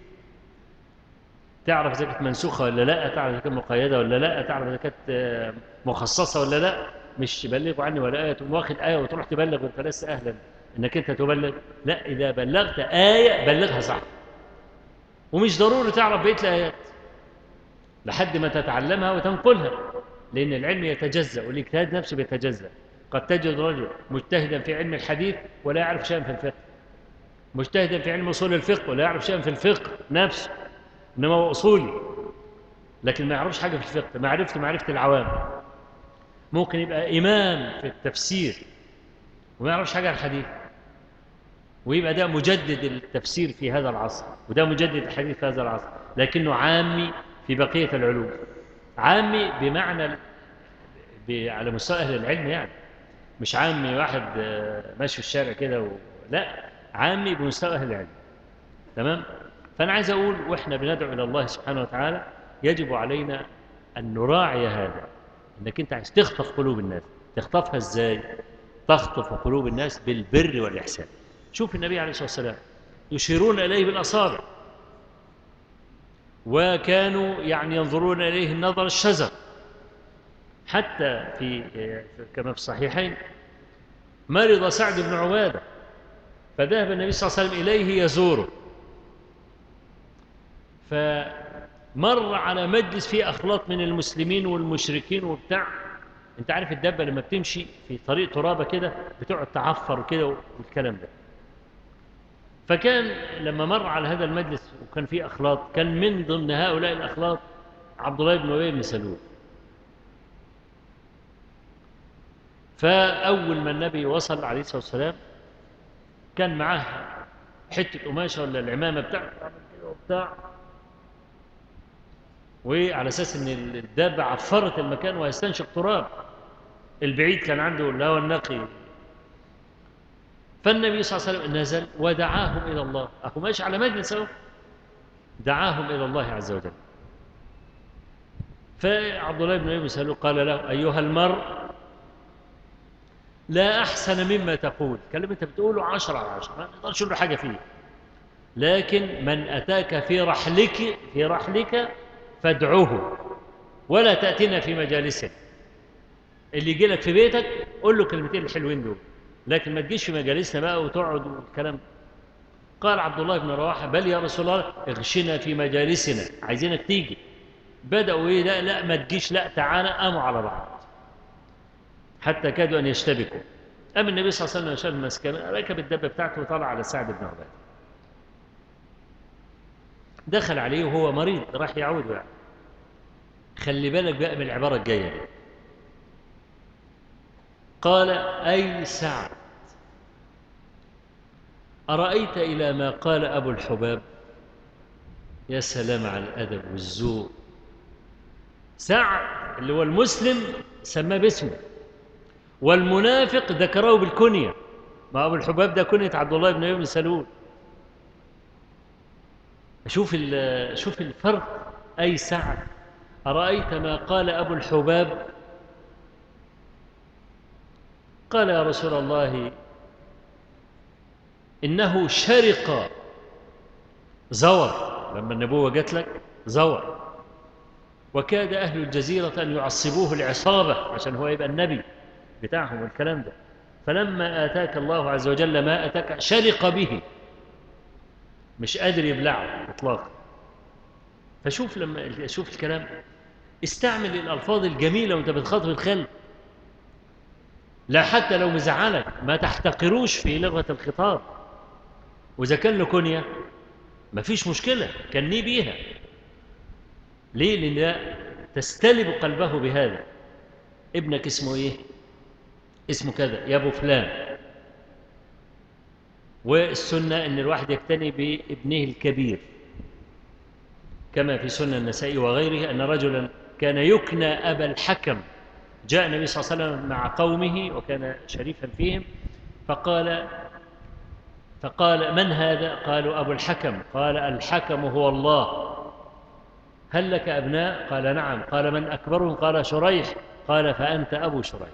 تعرف إذا كانت منسوخة ولا لا تعرف إذا كانت مقيدة ولا لا تعرف إذا كانت مخصصة ولا لا مش بلغوا عني ولا آية تقوم واخد آية وتروح تبلغ وأنت لسه أهلا إنك أنت تبلغ لا إذا بلغت آية بلغها صح ومش ضروري تعرف بقية الآيات لحد ما تتعلمها وتنقلها لأن العلم يتجزأ والاجتهاد نفسه بيتجزأ قد تجد رجل مجتهدا في علم الحديث ولا يعرف شيئا في الفقه مجتهدا في علم أصول الفقه ولا يعرف شيئا في الفقه نفسه إنما هو أصولي لكن ما يعرفش حاجة في الفقه معرفته معرفة العوام ممكن يبقى إمام في التفسير وما يعرفش حاجة عن الحديث ويبقى ده مجدد التفسير في هذا العصر وده مجدد الحديث في هذا العصر لكنه عامي في بقية العلوم عامي بمعنى على مستوى أهل العلم يعني مش عامي واحد ماشي في الشارع كده و... لا عامي بمستوى أهل العلم تمام فأنا عايز أقول وإحنا بندعو إلى الله سبحانه وتعالى يجب علينا أن نراعي هذا أنك أنت عايز تخطف قلوب الناس تخطفها إزاي تخطف قلوب الناس بالبر والإحسان شوف النبي عليه الصلاة والسلام يشيرون إليه بالأصابع وكانوا يعني ينظرون إليه النظر الشزر حتى في كما في الصحيحين مرض سعد بن عبادة فذهب النبي صلى الله عليه وسلم إليه يزوره فمر على مجلس فيه أخلاط من المسلمين والمشركين وبتاع انت عارف الدبة لما بتمشي في طريق ترابة كده بتقعد تعفر كده والكلام ده فكان لما مر على هذا المجلس وكان فيه أخلاط كان من ضمن هؤلاء الأخلاط عبد الله بن أبي بن سلول فأول ما النبي وصل عليه الصلاة والسلام كان معاه حتة قماشة ولا العمامة بتاعته وبتاع وعلى أساس إن الدابة عفرت المكان ويستنشق تراب البعيد كان عنده الهواء النقي فالنبي صلى الله عليه وسلم نزل ودعاهم إلى الله أهو ماشي على مجلس أهو دعاهم إلى الله عز وجل فعبد الله بن أبي سلول قال له أيها المرء لا أحسن مما تقول كلام أنت بتقوله عشرة على عشرة ما نقدرش نقول حاجة فيه لكن من أتاك في رحلك في رحلك فادعوه ولا تأتينا في مجالسه اللي يجي لك في بيتك قول له كلمتين الحلوين دول لكن ما تجيش في مجالسنا بقى وتقعد والكلام قال عبد الله بن رواحة بل يا رسول الله اغشنا في مجالسنا عايزينك تيجي بدأوا ايه لا لا ما تجيش لا تعالى قاموا على بعض حتى كادوا أن يشتبكوا قام النبي صلى الله عليه وسلم شال المسكنة ركب الدبة بتاعته وطلع على سعد بن عبادة دخل عليه وهو مريض راح يعود يعني خلي بالك بقى من العبارة الجاية دي قال أي سعد أرأيت إلى ما قال أبو الحباب يا سلام على الأدب والذوق سعد اللي هو المسلم سماه باسمه والمنافق ذكره بالكنية ما أبو الحباب ده كنية عبد الله بن أبي بن سلول شوف شوف الفرق أيسع أرأيت ما قال أبو الحباب قال يا رسول الله إنه شرق زور لما النبوة جات لك زور وكاد أهل الجزيرة أن يعصبوه العصابة عشان هو يبقى النبي بتاعهم والكلام ده فلما آتاك الله عز وجل ما أتاك شرق به مش قادر يبلعه إطلاقا فشوف لما شوف الكلام استعمل الألفاظ الجميلة وأنت بتخاطب الخلق لا حتى لو مزعلك ما تحتقروش في لغة الخطاب وإذا كان له كنية ما فيش مشكلة كنيه بيها ليه لأن تستلب قلبه بهذا ابنك اسمه ايه اسمه كذا يا ابو فلان والسنة أن الواحد يقتني بابنه الكبير كما في سنة النسائي وغيره أن رجلا كان يكنى أبا الحكم جاء النبي صلى الله عليه وسلم مع قومه وكان شريفا فيهم فقال فقال من هذا قالوا أبو الحكم قال الحكم هو الله هل لك أبناء قال نعم قال من أكبرهم قال شريح قال فأنت أبو شريح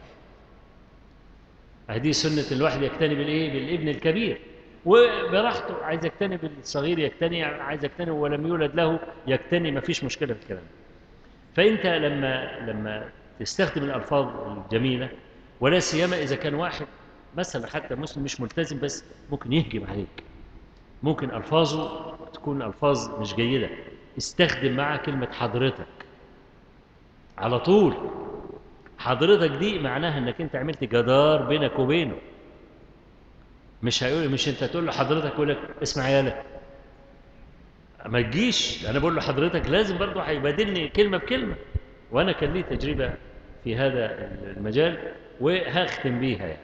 هذه سنة الواحد يكتني بالإيه بالابن الكبير وبراحته عايز يكتني بالصغير يكتني عايز يكتني ولم يولد له يكتني ما فيش مشكلة في الكلام فأنت لما لما تستخدم الألفاظ الجميلة ولا سيما إذا كان واحد مثلا حتى مسلم مش ملتزم بس ممكن يهجم عليك ممكن ألفاظه تكون ألفاظ مش جيدة استخدم معاه كلمة حضرتك على طول حضرتك دي معناها انك انت عملت جدار بينك وبينه مش هيقول مش انت تقول له حضرتك يقول لك اسمع يالا ما تجيش انا بقول له حضرتك لازم برضه هيبادلني كلمه بكلمه وانا كان لي تجربه في هذا المجال وهختم بيها يعني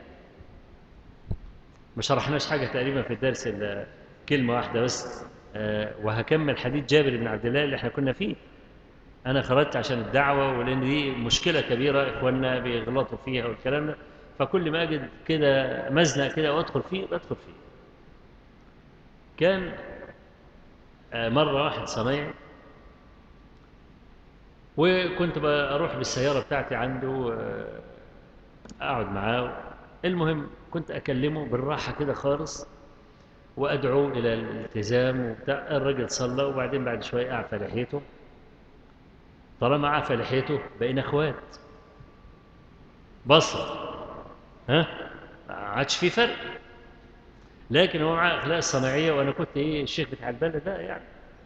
ما شرحناش حاجه تقريبا في الدرس الا كلمه واحده بس آه، وهكمل حديث جابر بن عبد الله اللي احنا كنا فيه انا خرجت عشان الدعوه ولان دي مشكله كبيره اخواننا بيغلطوا فيها والكلام ده فكل ما اجد كده مزنق كده وادخل فيه بدخل فيه كان آه، مره واحد صنايعي وكنت بروح بالسياره بتاعتي عنده آه، اقعد معاه المهم كنت اكلمه بالراحه كده خالص وادعو الى الالتزام وبتاع الراجل صلى وبعدين بعد شويه اعفى لحيته طالما عفى لحيته بقينا اخوات بصر ها ما عادش في فرق لكن هو معاه اخلاق الصناعيه وانا كنت ايه الشيخ بتاع البلد ده يعني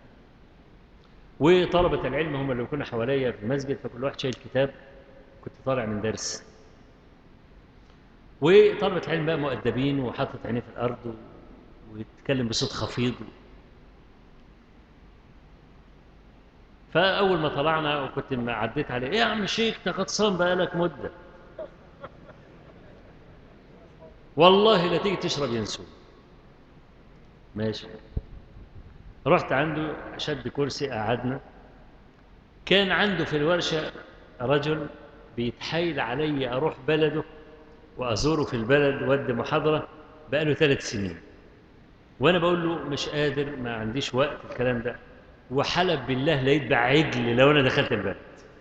وطلبة العلم هم اللي كنا حواليا في المسجد فكل واحد شايل كتاب كنت طالع من درس وطلبة العلم بقى مؤدبين وحاطط عينيه في الأرض ويتكلم بصوت خفيض فأول ما طلعنا وكنت عديت عليه إيه يا عم الشيخ أنت غطسان بقالك مدة والله لا تيجي تشرب ينسون ماشي رحت عنده شد كرسي قعدنا كان عنده في الورشة رجل بيتحايل علي أروح بلده وأزوره في البلد ود محاضرة بقاله ثلاث سنين وأنا بقول له مش قادر ما عنديش وقت الكلام ده وحلف بالله لا يتبع عجل لو أنا دخلت البلد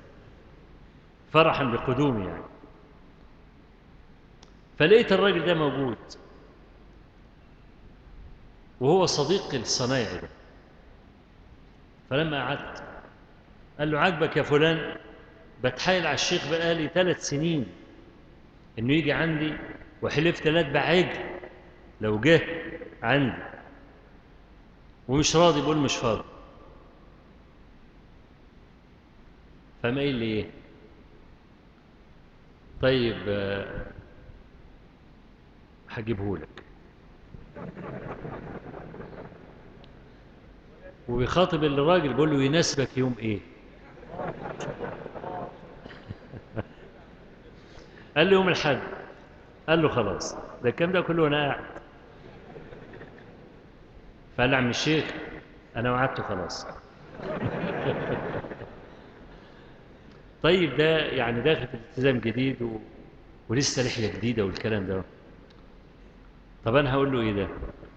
فرحا بقدومي يعني فلقيت الراجل ده موجود وهو صديق الصنايعي ده فلما قعدت قال له عاجبك يا فلان بتحايل على الشيخ بقالي ثلاث سنين انه يجي عندي وحلفت لا اتبع عجل لو جه عندي ومش راضي بقول مش فاضي فما قايل لي ايه طيب هجيبه لك وبيخاطب الراجل بيقول له يناسبك يوم ايه قال له يوم الحد قال له خلاص ده الكلام ده كله وانا قاعد فقال له عم الشيخ انا وعدته خلاص طيب ده يعني داخل في التزام جديد و... ولسه لحية جديدة والكلام ده طب أنا هقول له إيه ده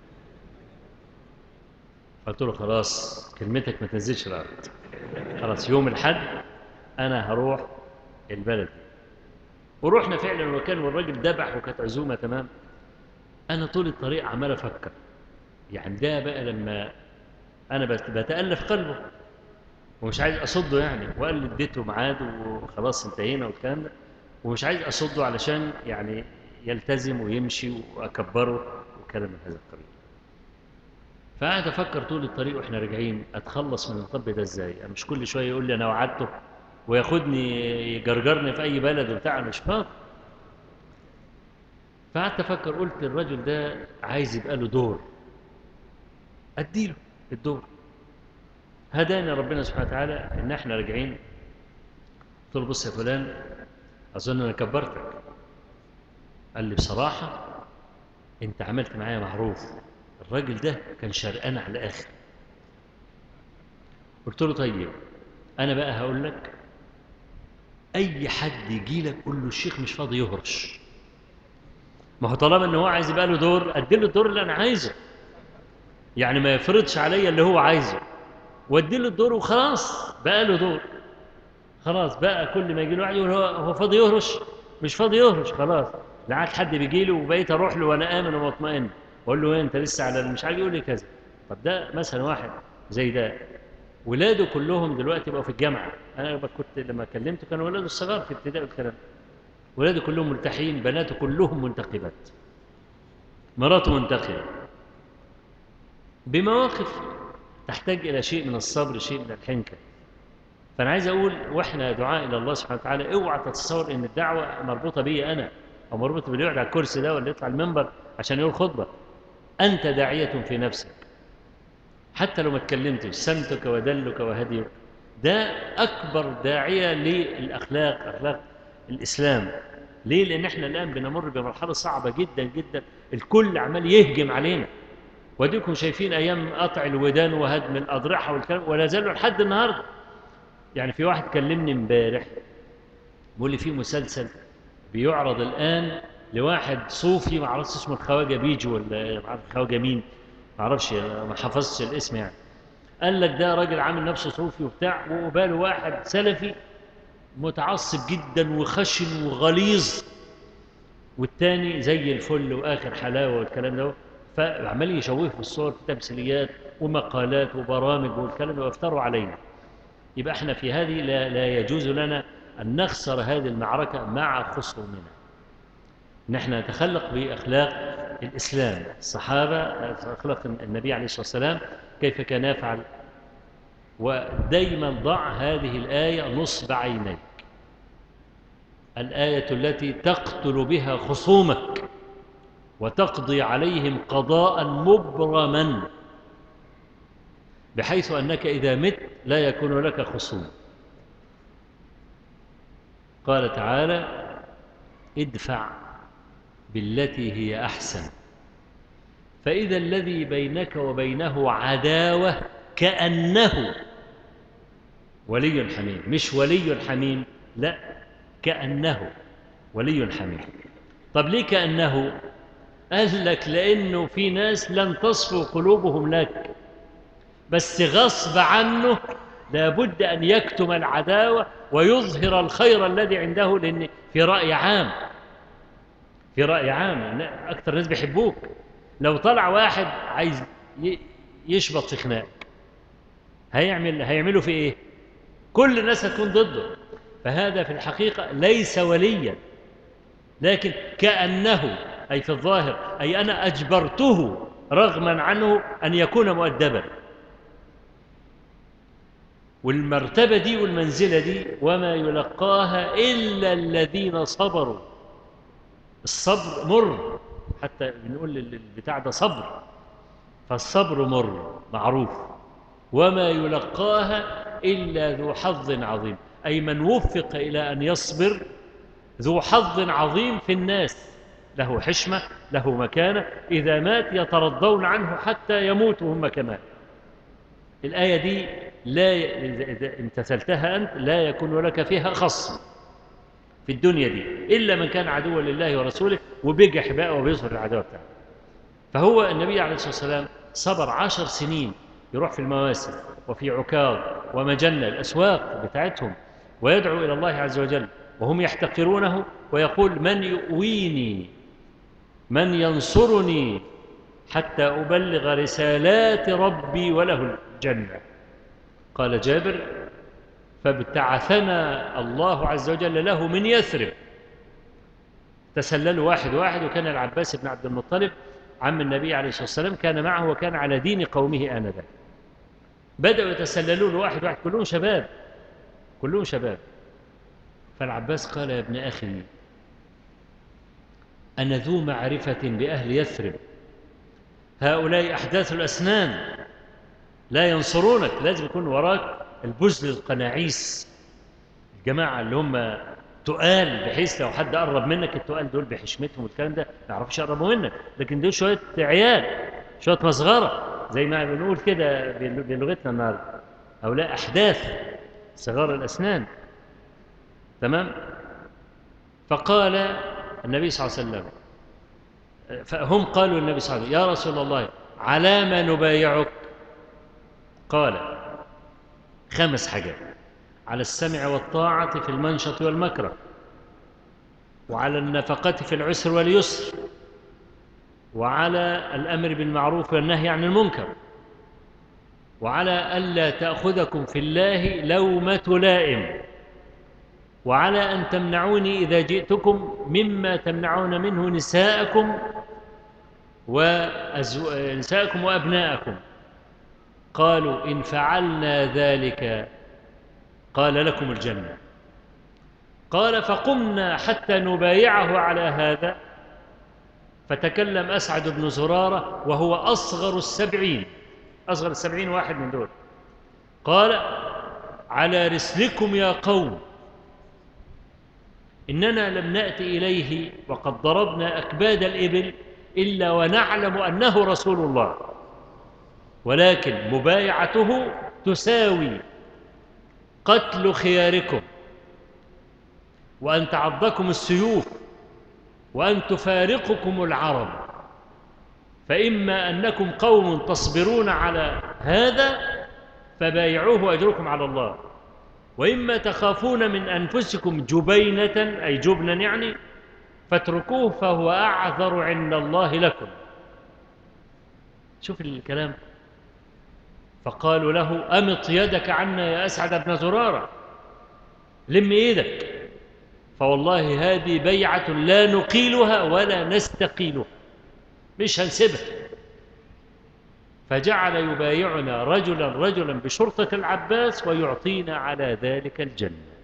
قلت له خلاص كلمتك ما تنزلش الأرض خلاص يوم الحد أنا هروح البلد ورحنا فعلا المكان والراجل ذبح وكانت عزومة تمام أنا طول الطريق عمال أفكر يعني ده بقى لما أنا بتألف قلبه ومش عايز أصده يعني وقال لي اديته ميعاد وخلاص انتهينا والكلام ده ومش عايز أصده علشان يعني يلتزم ويمشي وأكبره وكلام من هذا القبيل فقعد أفكر طول الطريق وإحنا راجعين أتخلص من الطب ده إزاي مش كل شوية يقول لي أنا وعدته وياخدني يجرجرني في أي بلد وبتاع مش فاضي فقعدت أفكر قلت الرجل ده عايز يبقى له دور أديله الدور هداني ربنا سبحانه وتعالى إن إحنا راجعين قلت له بص يا فلان أظن أنا كبرتك قال لي بصراحة أنت عملت معايا معروف الراجل ده كان شرقان على الآخر قلت له طيب أنا بقى هقول لك أي حد يجي لك قول له الشيخ مش فاضي يهرش ما هو طالما ان هو عايز يبقى له دور ادي له الدور اللي انا عايزه يعني ما يفرضش عليا اللي هو عايزه وادي له الدور وخلاص بقى له دور خلاص بقى كل ما يجي له واحد يقول هو, هو فاضي يهرش مش فاضي يهرش خلاص لا عاد حد بيجي له وبقيت اروح له وانا امن ومطمئن واقول له ايه انت لسه على مش عارف يقول لي كذا طب ده مثلا واحد زي ده ولاده كلهم دلوقتي بقوا في الجامعه انا كنت لما كلمته كانوا ولاده الصغار في ابتدائي والكلام ولاده كلهم ملتحين بناته كلهم منتقبات مراته منتخبه بمواقف تحتاج الى شيء من الصبر شيء من الحنكه فانا عايز اقول واحنا دعاء الى الله سبحانه وتعالى اوعى تتصور ان الدعوه مربوطه بي انا او مربوطه باللي يقعد على الكرسي ده ولا يطلع المنبر عشان يقول خطبه انت داعيه في نفسك حتى لو ما اتكلمتش سمتك ودلك وهديك ده اكبر داعيه للاخلاق اخلاق الإسلام ليه؟ لأن احنا الآن بنمر بمرحلة صعبة جدا جدا الكل عمال يهجم علينا وديكم شايفين أيام قطع الودان وهدم الأضرحة والكلام ولا زالوا لحد النهاردة يعني في واحد كلمني امبارح بيقول لي في مسلسل بيعرض الآن لواحد صوفي ما اعرفش اسمه الخواجة بيجو ولا ما الخواجة مين ما اعرفش ما حفظتش الاسم يعني قال لك ده راجل عامل نفسه صوفي وبتاع وقباله واحد سلفي متعصب جدا وخشن وغليظ والتاني زي الفل واخر حلاوه والكلام ده فعمال يشوه في الصور في تمثيليات ومقالات وبرامج والكلام ده وافتروا علينا يبقى احنا في هذه لا, لا يجوز لنا ان نخسر هذه المعركه مع خصومنا نحن نتخلق باخلاق الاسلام الصحابه اخلاق النبي عليه الصلاه والسلام كيف كان يفعل ودايما ضع هذه الآية نصب عينيك الآية التي تقتل بها خصومك وتقضي عليهم قضاء مبرما بحيث أنك إذا مت لا يكون لك خصوم قال تعالى ادفع بالتي هي أحسن فإذا الذي بينك وبينه عداوة كأنه ولي حميم مش ولي حميم لا كأنه ولي حميم طب ليه كأنه قال لك لأنه في ناس لن تصفو قلوبهم لك بس غصب عنه لابد أن يكتم العداوة ويظهر الخير الذي عنده لأن في رأي عام في رأي عام أكثر ناس بيحبوك لو طلع واحد عايز يشبط في خناق هيعمل هيعملوا في ايه كل الناس هتكون ضده فهذا في الحقيقة ليس وليا لكن كأنه أي في الظاهر أي أنا أجبرته رغما عنه أن يكون مؤدبا والمرتبة دي والمنزلة دي وما يلقاها إلا الذين صبروا الصبر مر حتى بنقول البتاع ده صبر فالصبر مر معروف وما يلقاها إلا ذو حظ عظيم أي من وفق إلى أن يصبر ذو حظ عظيم في الناس له حشمة له مكانة إذا مات يترضون عنه حتى يموتوا هم كمان الآية دي لا إذا امتثلتها أنت لا يكون لك فيها خصم في الدنيا دي إلا من كان عدوا لله ورسوله وبيجح بقى وبيظهر العداوة بتاعته فهو النبي عليه الصلاة والسلام صبر عشر سنين يروح في المواسم وفي عكاظ ومجنة الأسواق بتاعتهم ويدعو إلى الله عز وجل وهم يحتقرونه ويقول من يؤويني من ينصرني حتى أبلغ رسالات ربي وله الجنة قال جابر فابتعثنا الله عز وجل له من يثرب تسللوا واحد واحد وكان العباس بن عبد المطلب عم النبي عليه الصلاة والسلام كان معه وكان على دين قومه آنذاك بدأوا يتسللون واحد واحد كلهم شباب كلهم شباب فالعباس قال يا ابن أخي أنا ذو معرفة بأهل يثرب هؤلاء أحداث الأسنان لا ينصرونك لازم يكون وراك البزل القناعيس الجماعة اللي هم تقال بحيث لو حد قرب منك التقال دول بحشمتهم والكلام ده ما يعرفش يقربوا منك لكن دول شوية عيال شوية مصغرة زي ما بنقول كده بلغتنا النهارده هؤلاء أحداث صغار الأسنان تمام فقال النبي صلى الله عليه وسلم فهم قالوا للنبي صلى الله عليه وسلم يا رسول الله على ما نبايعك قال خمس حاجات على السمع والطاعة في المنشط والمكره وعلى النفقة في العسر واليسر وعلى الأمر بالمعروف والنهي عن المنكر وعلى ألا تأخذكم في الله لومة لائم وعلى أن تمنعوني إذا جئتكم مما تمنعون منه نساءكم ونساءكم وأبناءكم قالوا إن فعلنا ذلك قال لكم الجنة قال فقمنا حتى نبايعه على هذا فتكلم أسعد بن زرارة وهو أصغر السبعين أصغر السبعين واحد من دول قال على رسلكم يا قوم إننا لم نأتي إليه وقد ضربنا أكباد الإبل إلا ونعلم أنه رسول الله ولكن مبايعته تساوي قتل خياركم وأن تعضكم السيوف وأن تفارقكم العرب فإما أنكم قوم تصبرون على هذا فبايعوه وأجركم على الله وإما تخافون من أنفسكم جبينة أي جبنا يعني فاتركوه فهو أعذر عند الله لكم شوف الكلام فقالوا له أمط يدك عنا يا أسعد بن زرارة لم إيدك فوالله هذه بيعة لا نقيلها ولا نستقيلها مش هنسيبها فجعل يبايعنا رجلا رجلا بشرطة العباس ويعطينا على ذلك الجنة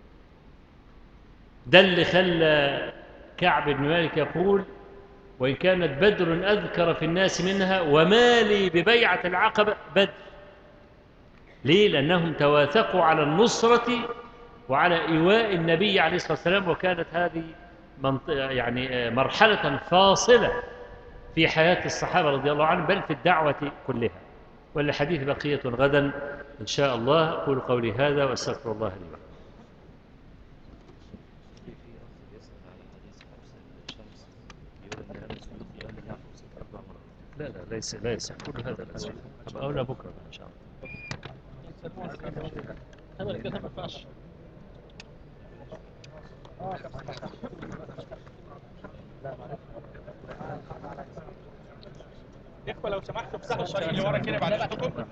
ده اللي خلى كعب بن مالك يقول وإن كانت بدر أذكر في الناس منها وما لي ببيعة العقبة بدر ليه؟ لأنهم تواثقوا على النصرة وعلى إيواء النبي عليه الصلاة والسلام وكانت هذه يعني مرحلة فاصلة في حياة الصحابة رضي الله عنهم بل في الدعوة كلها وللحديث بقية غدا إن شاء الله أقول قولي هذا وأستغفر الله لي ولكم لا لا ليس ليس كل هذا لا أبقى أولى بكرة إن شاء الله هذا كده ما ينفعش اخوة لو سمحتوا افتحوا الطريق اللي ورا كده بعد اذنكم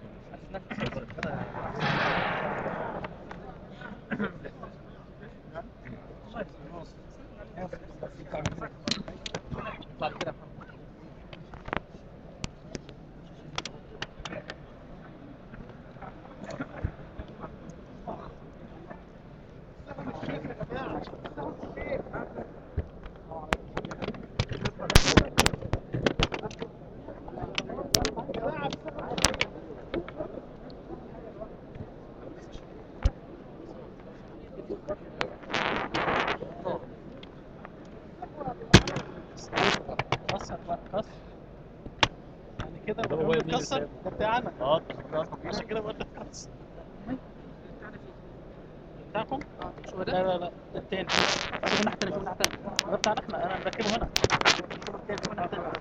كسر بقى كسر يعني كده هو هو يمين مكسر يسار. ده بتاعنا اه عشان كده بقول لك كسر بتاعكم شو هذا؟ لا لا لا التاني شوف الناحية الثانية شوف الناحية الثانية ده بتاعنا احنا انا مركبه هنا شوف التاني شوف الناحية الثانية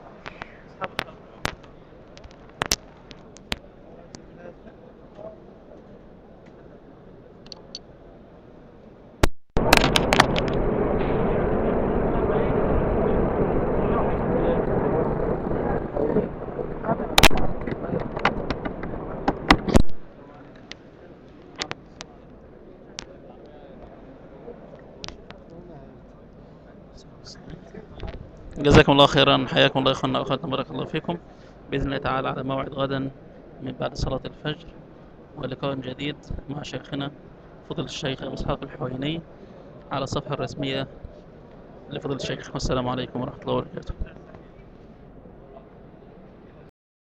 جزاكم الله خيرا حياكم الله اخواننا واخواتنا بارك الله فيكم باذن الله تعالى على موعد غدا من بعد صلاه الفجر ولقاء جديد مع شيخنا فضل الشيخ ابو اسحاق الحويني على الصفحه الرسميه لفضل الشيخ والسلام عليكم ورحمه الله وبركاته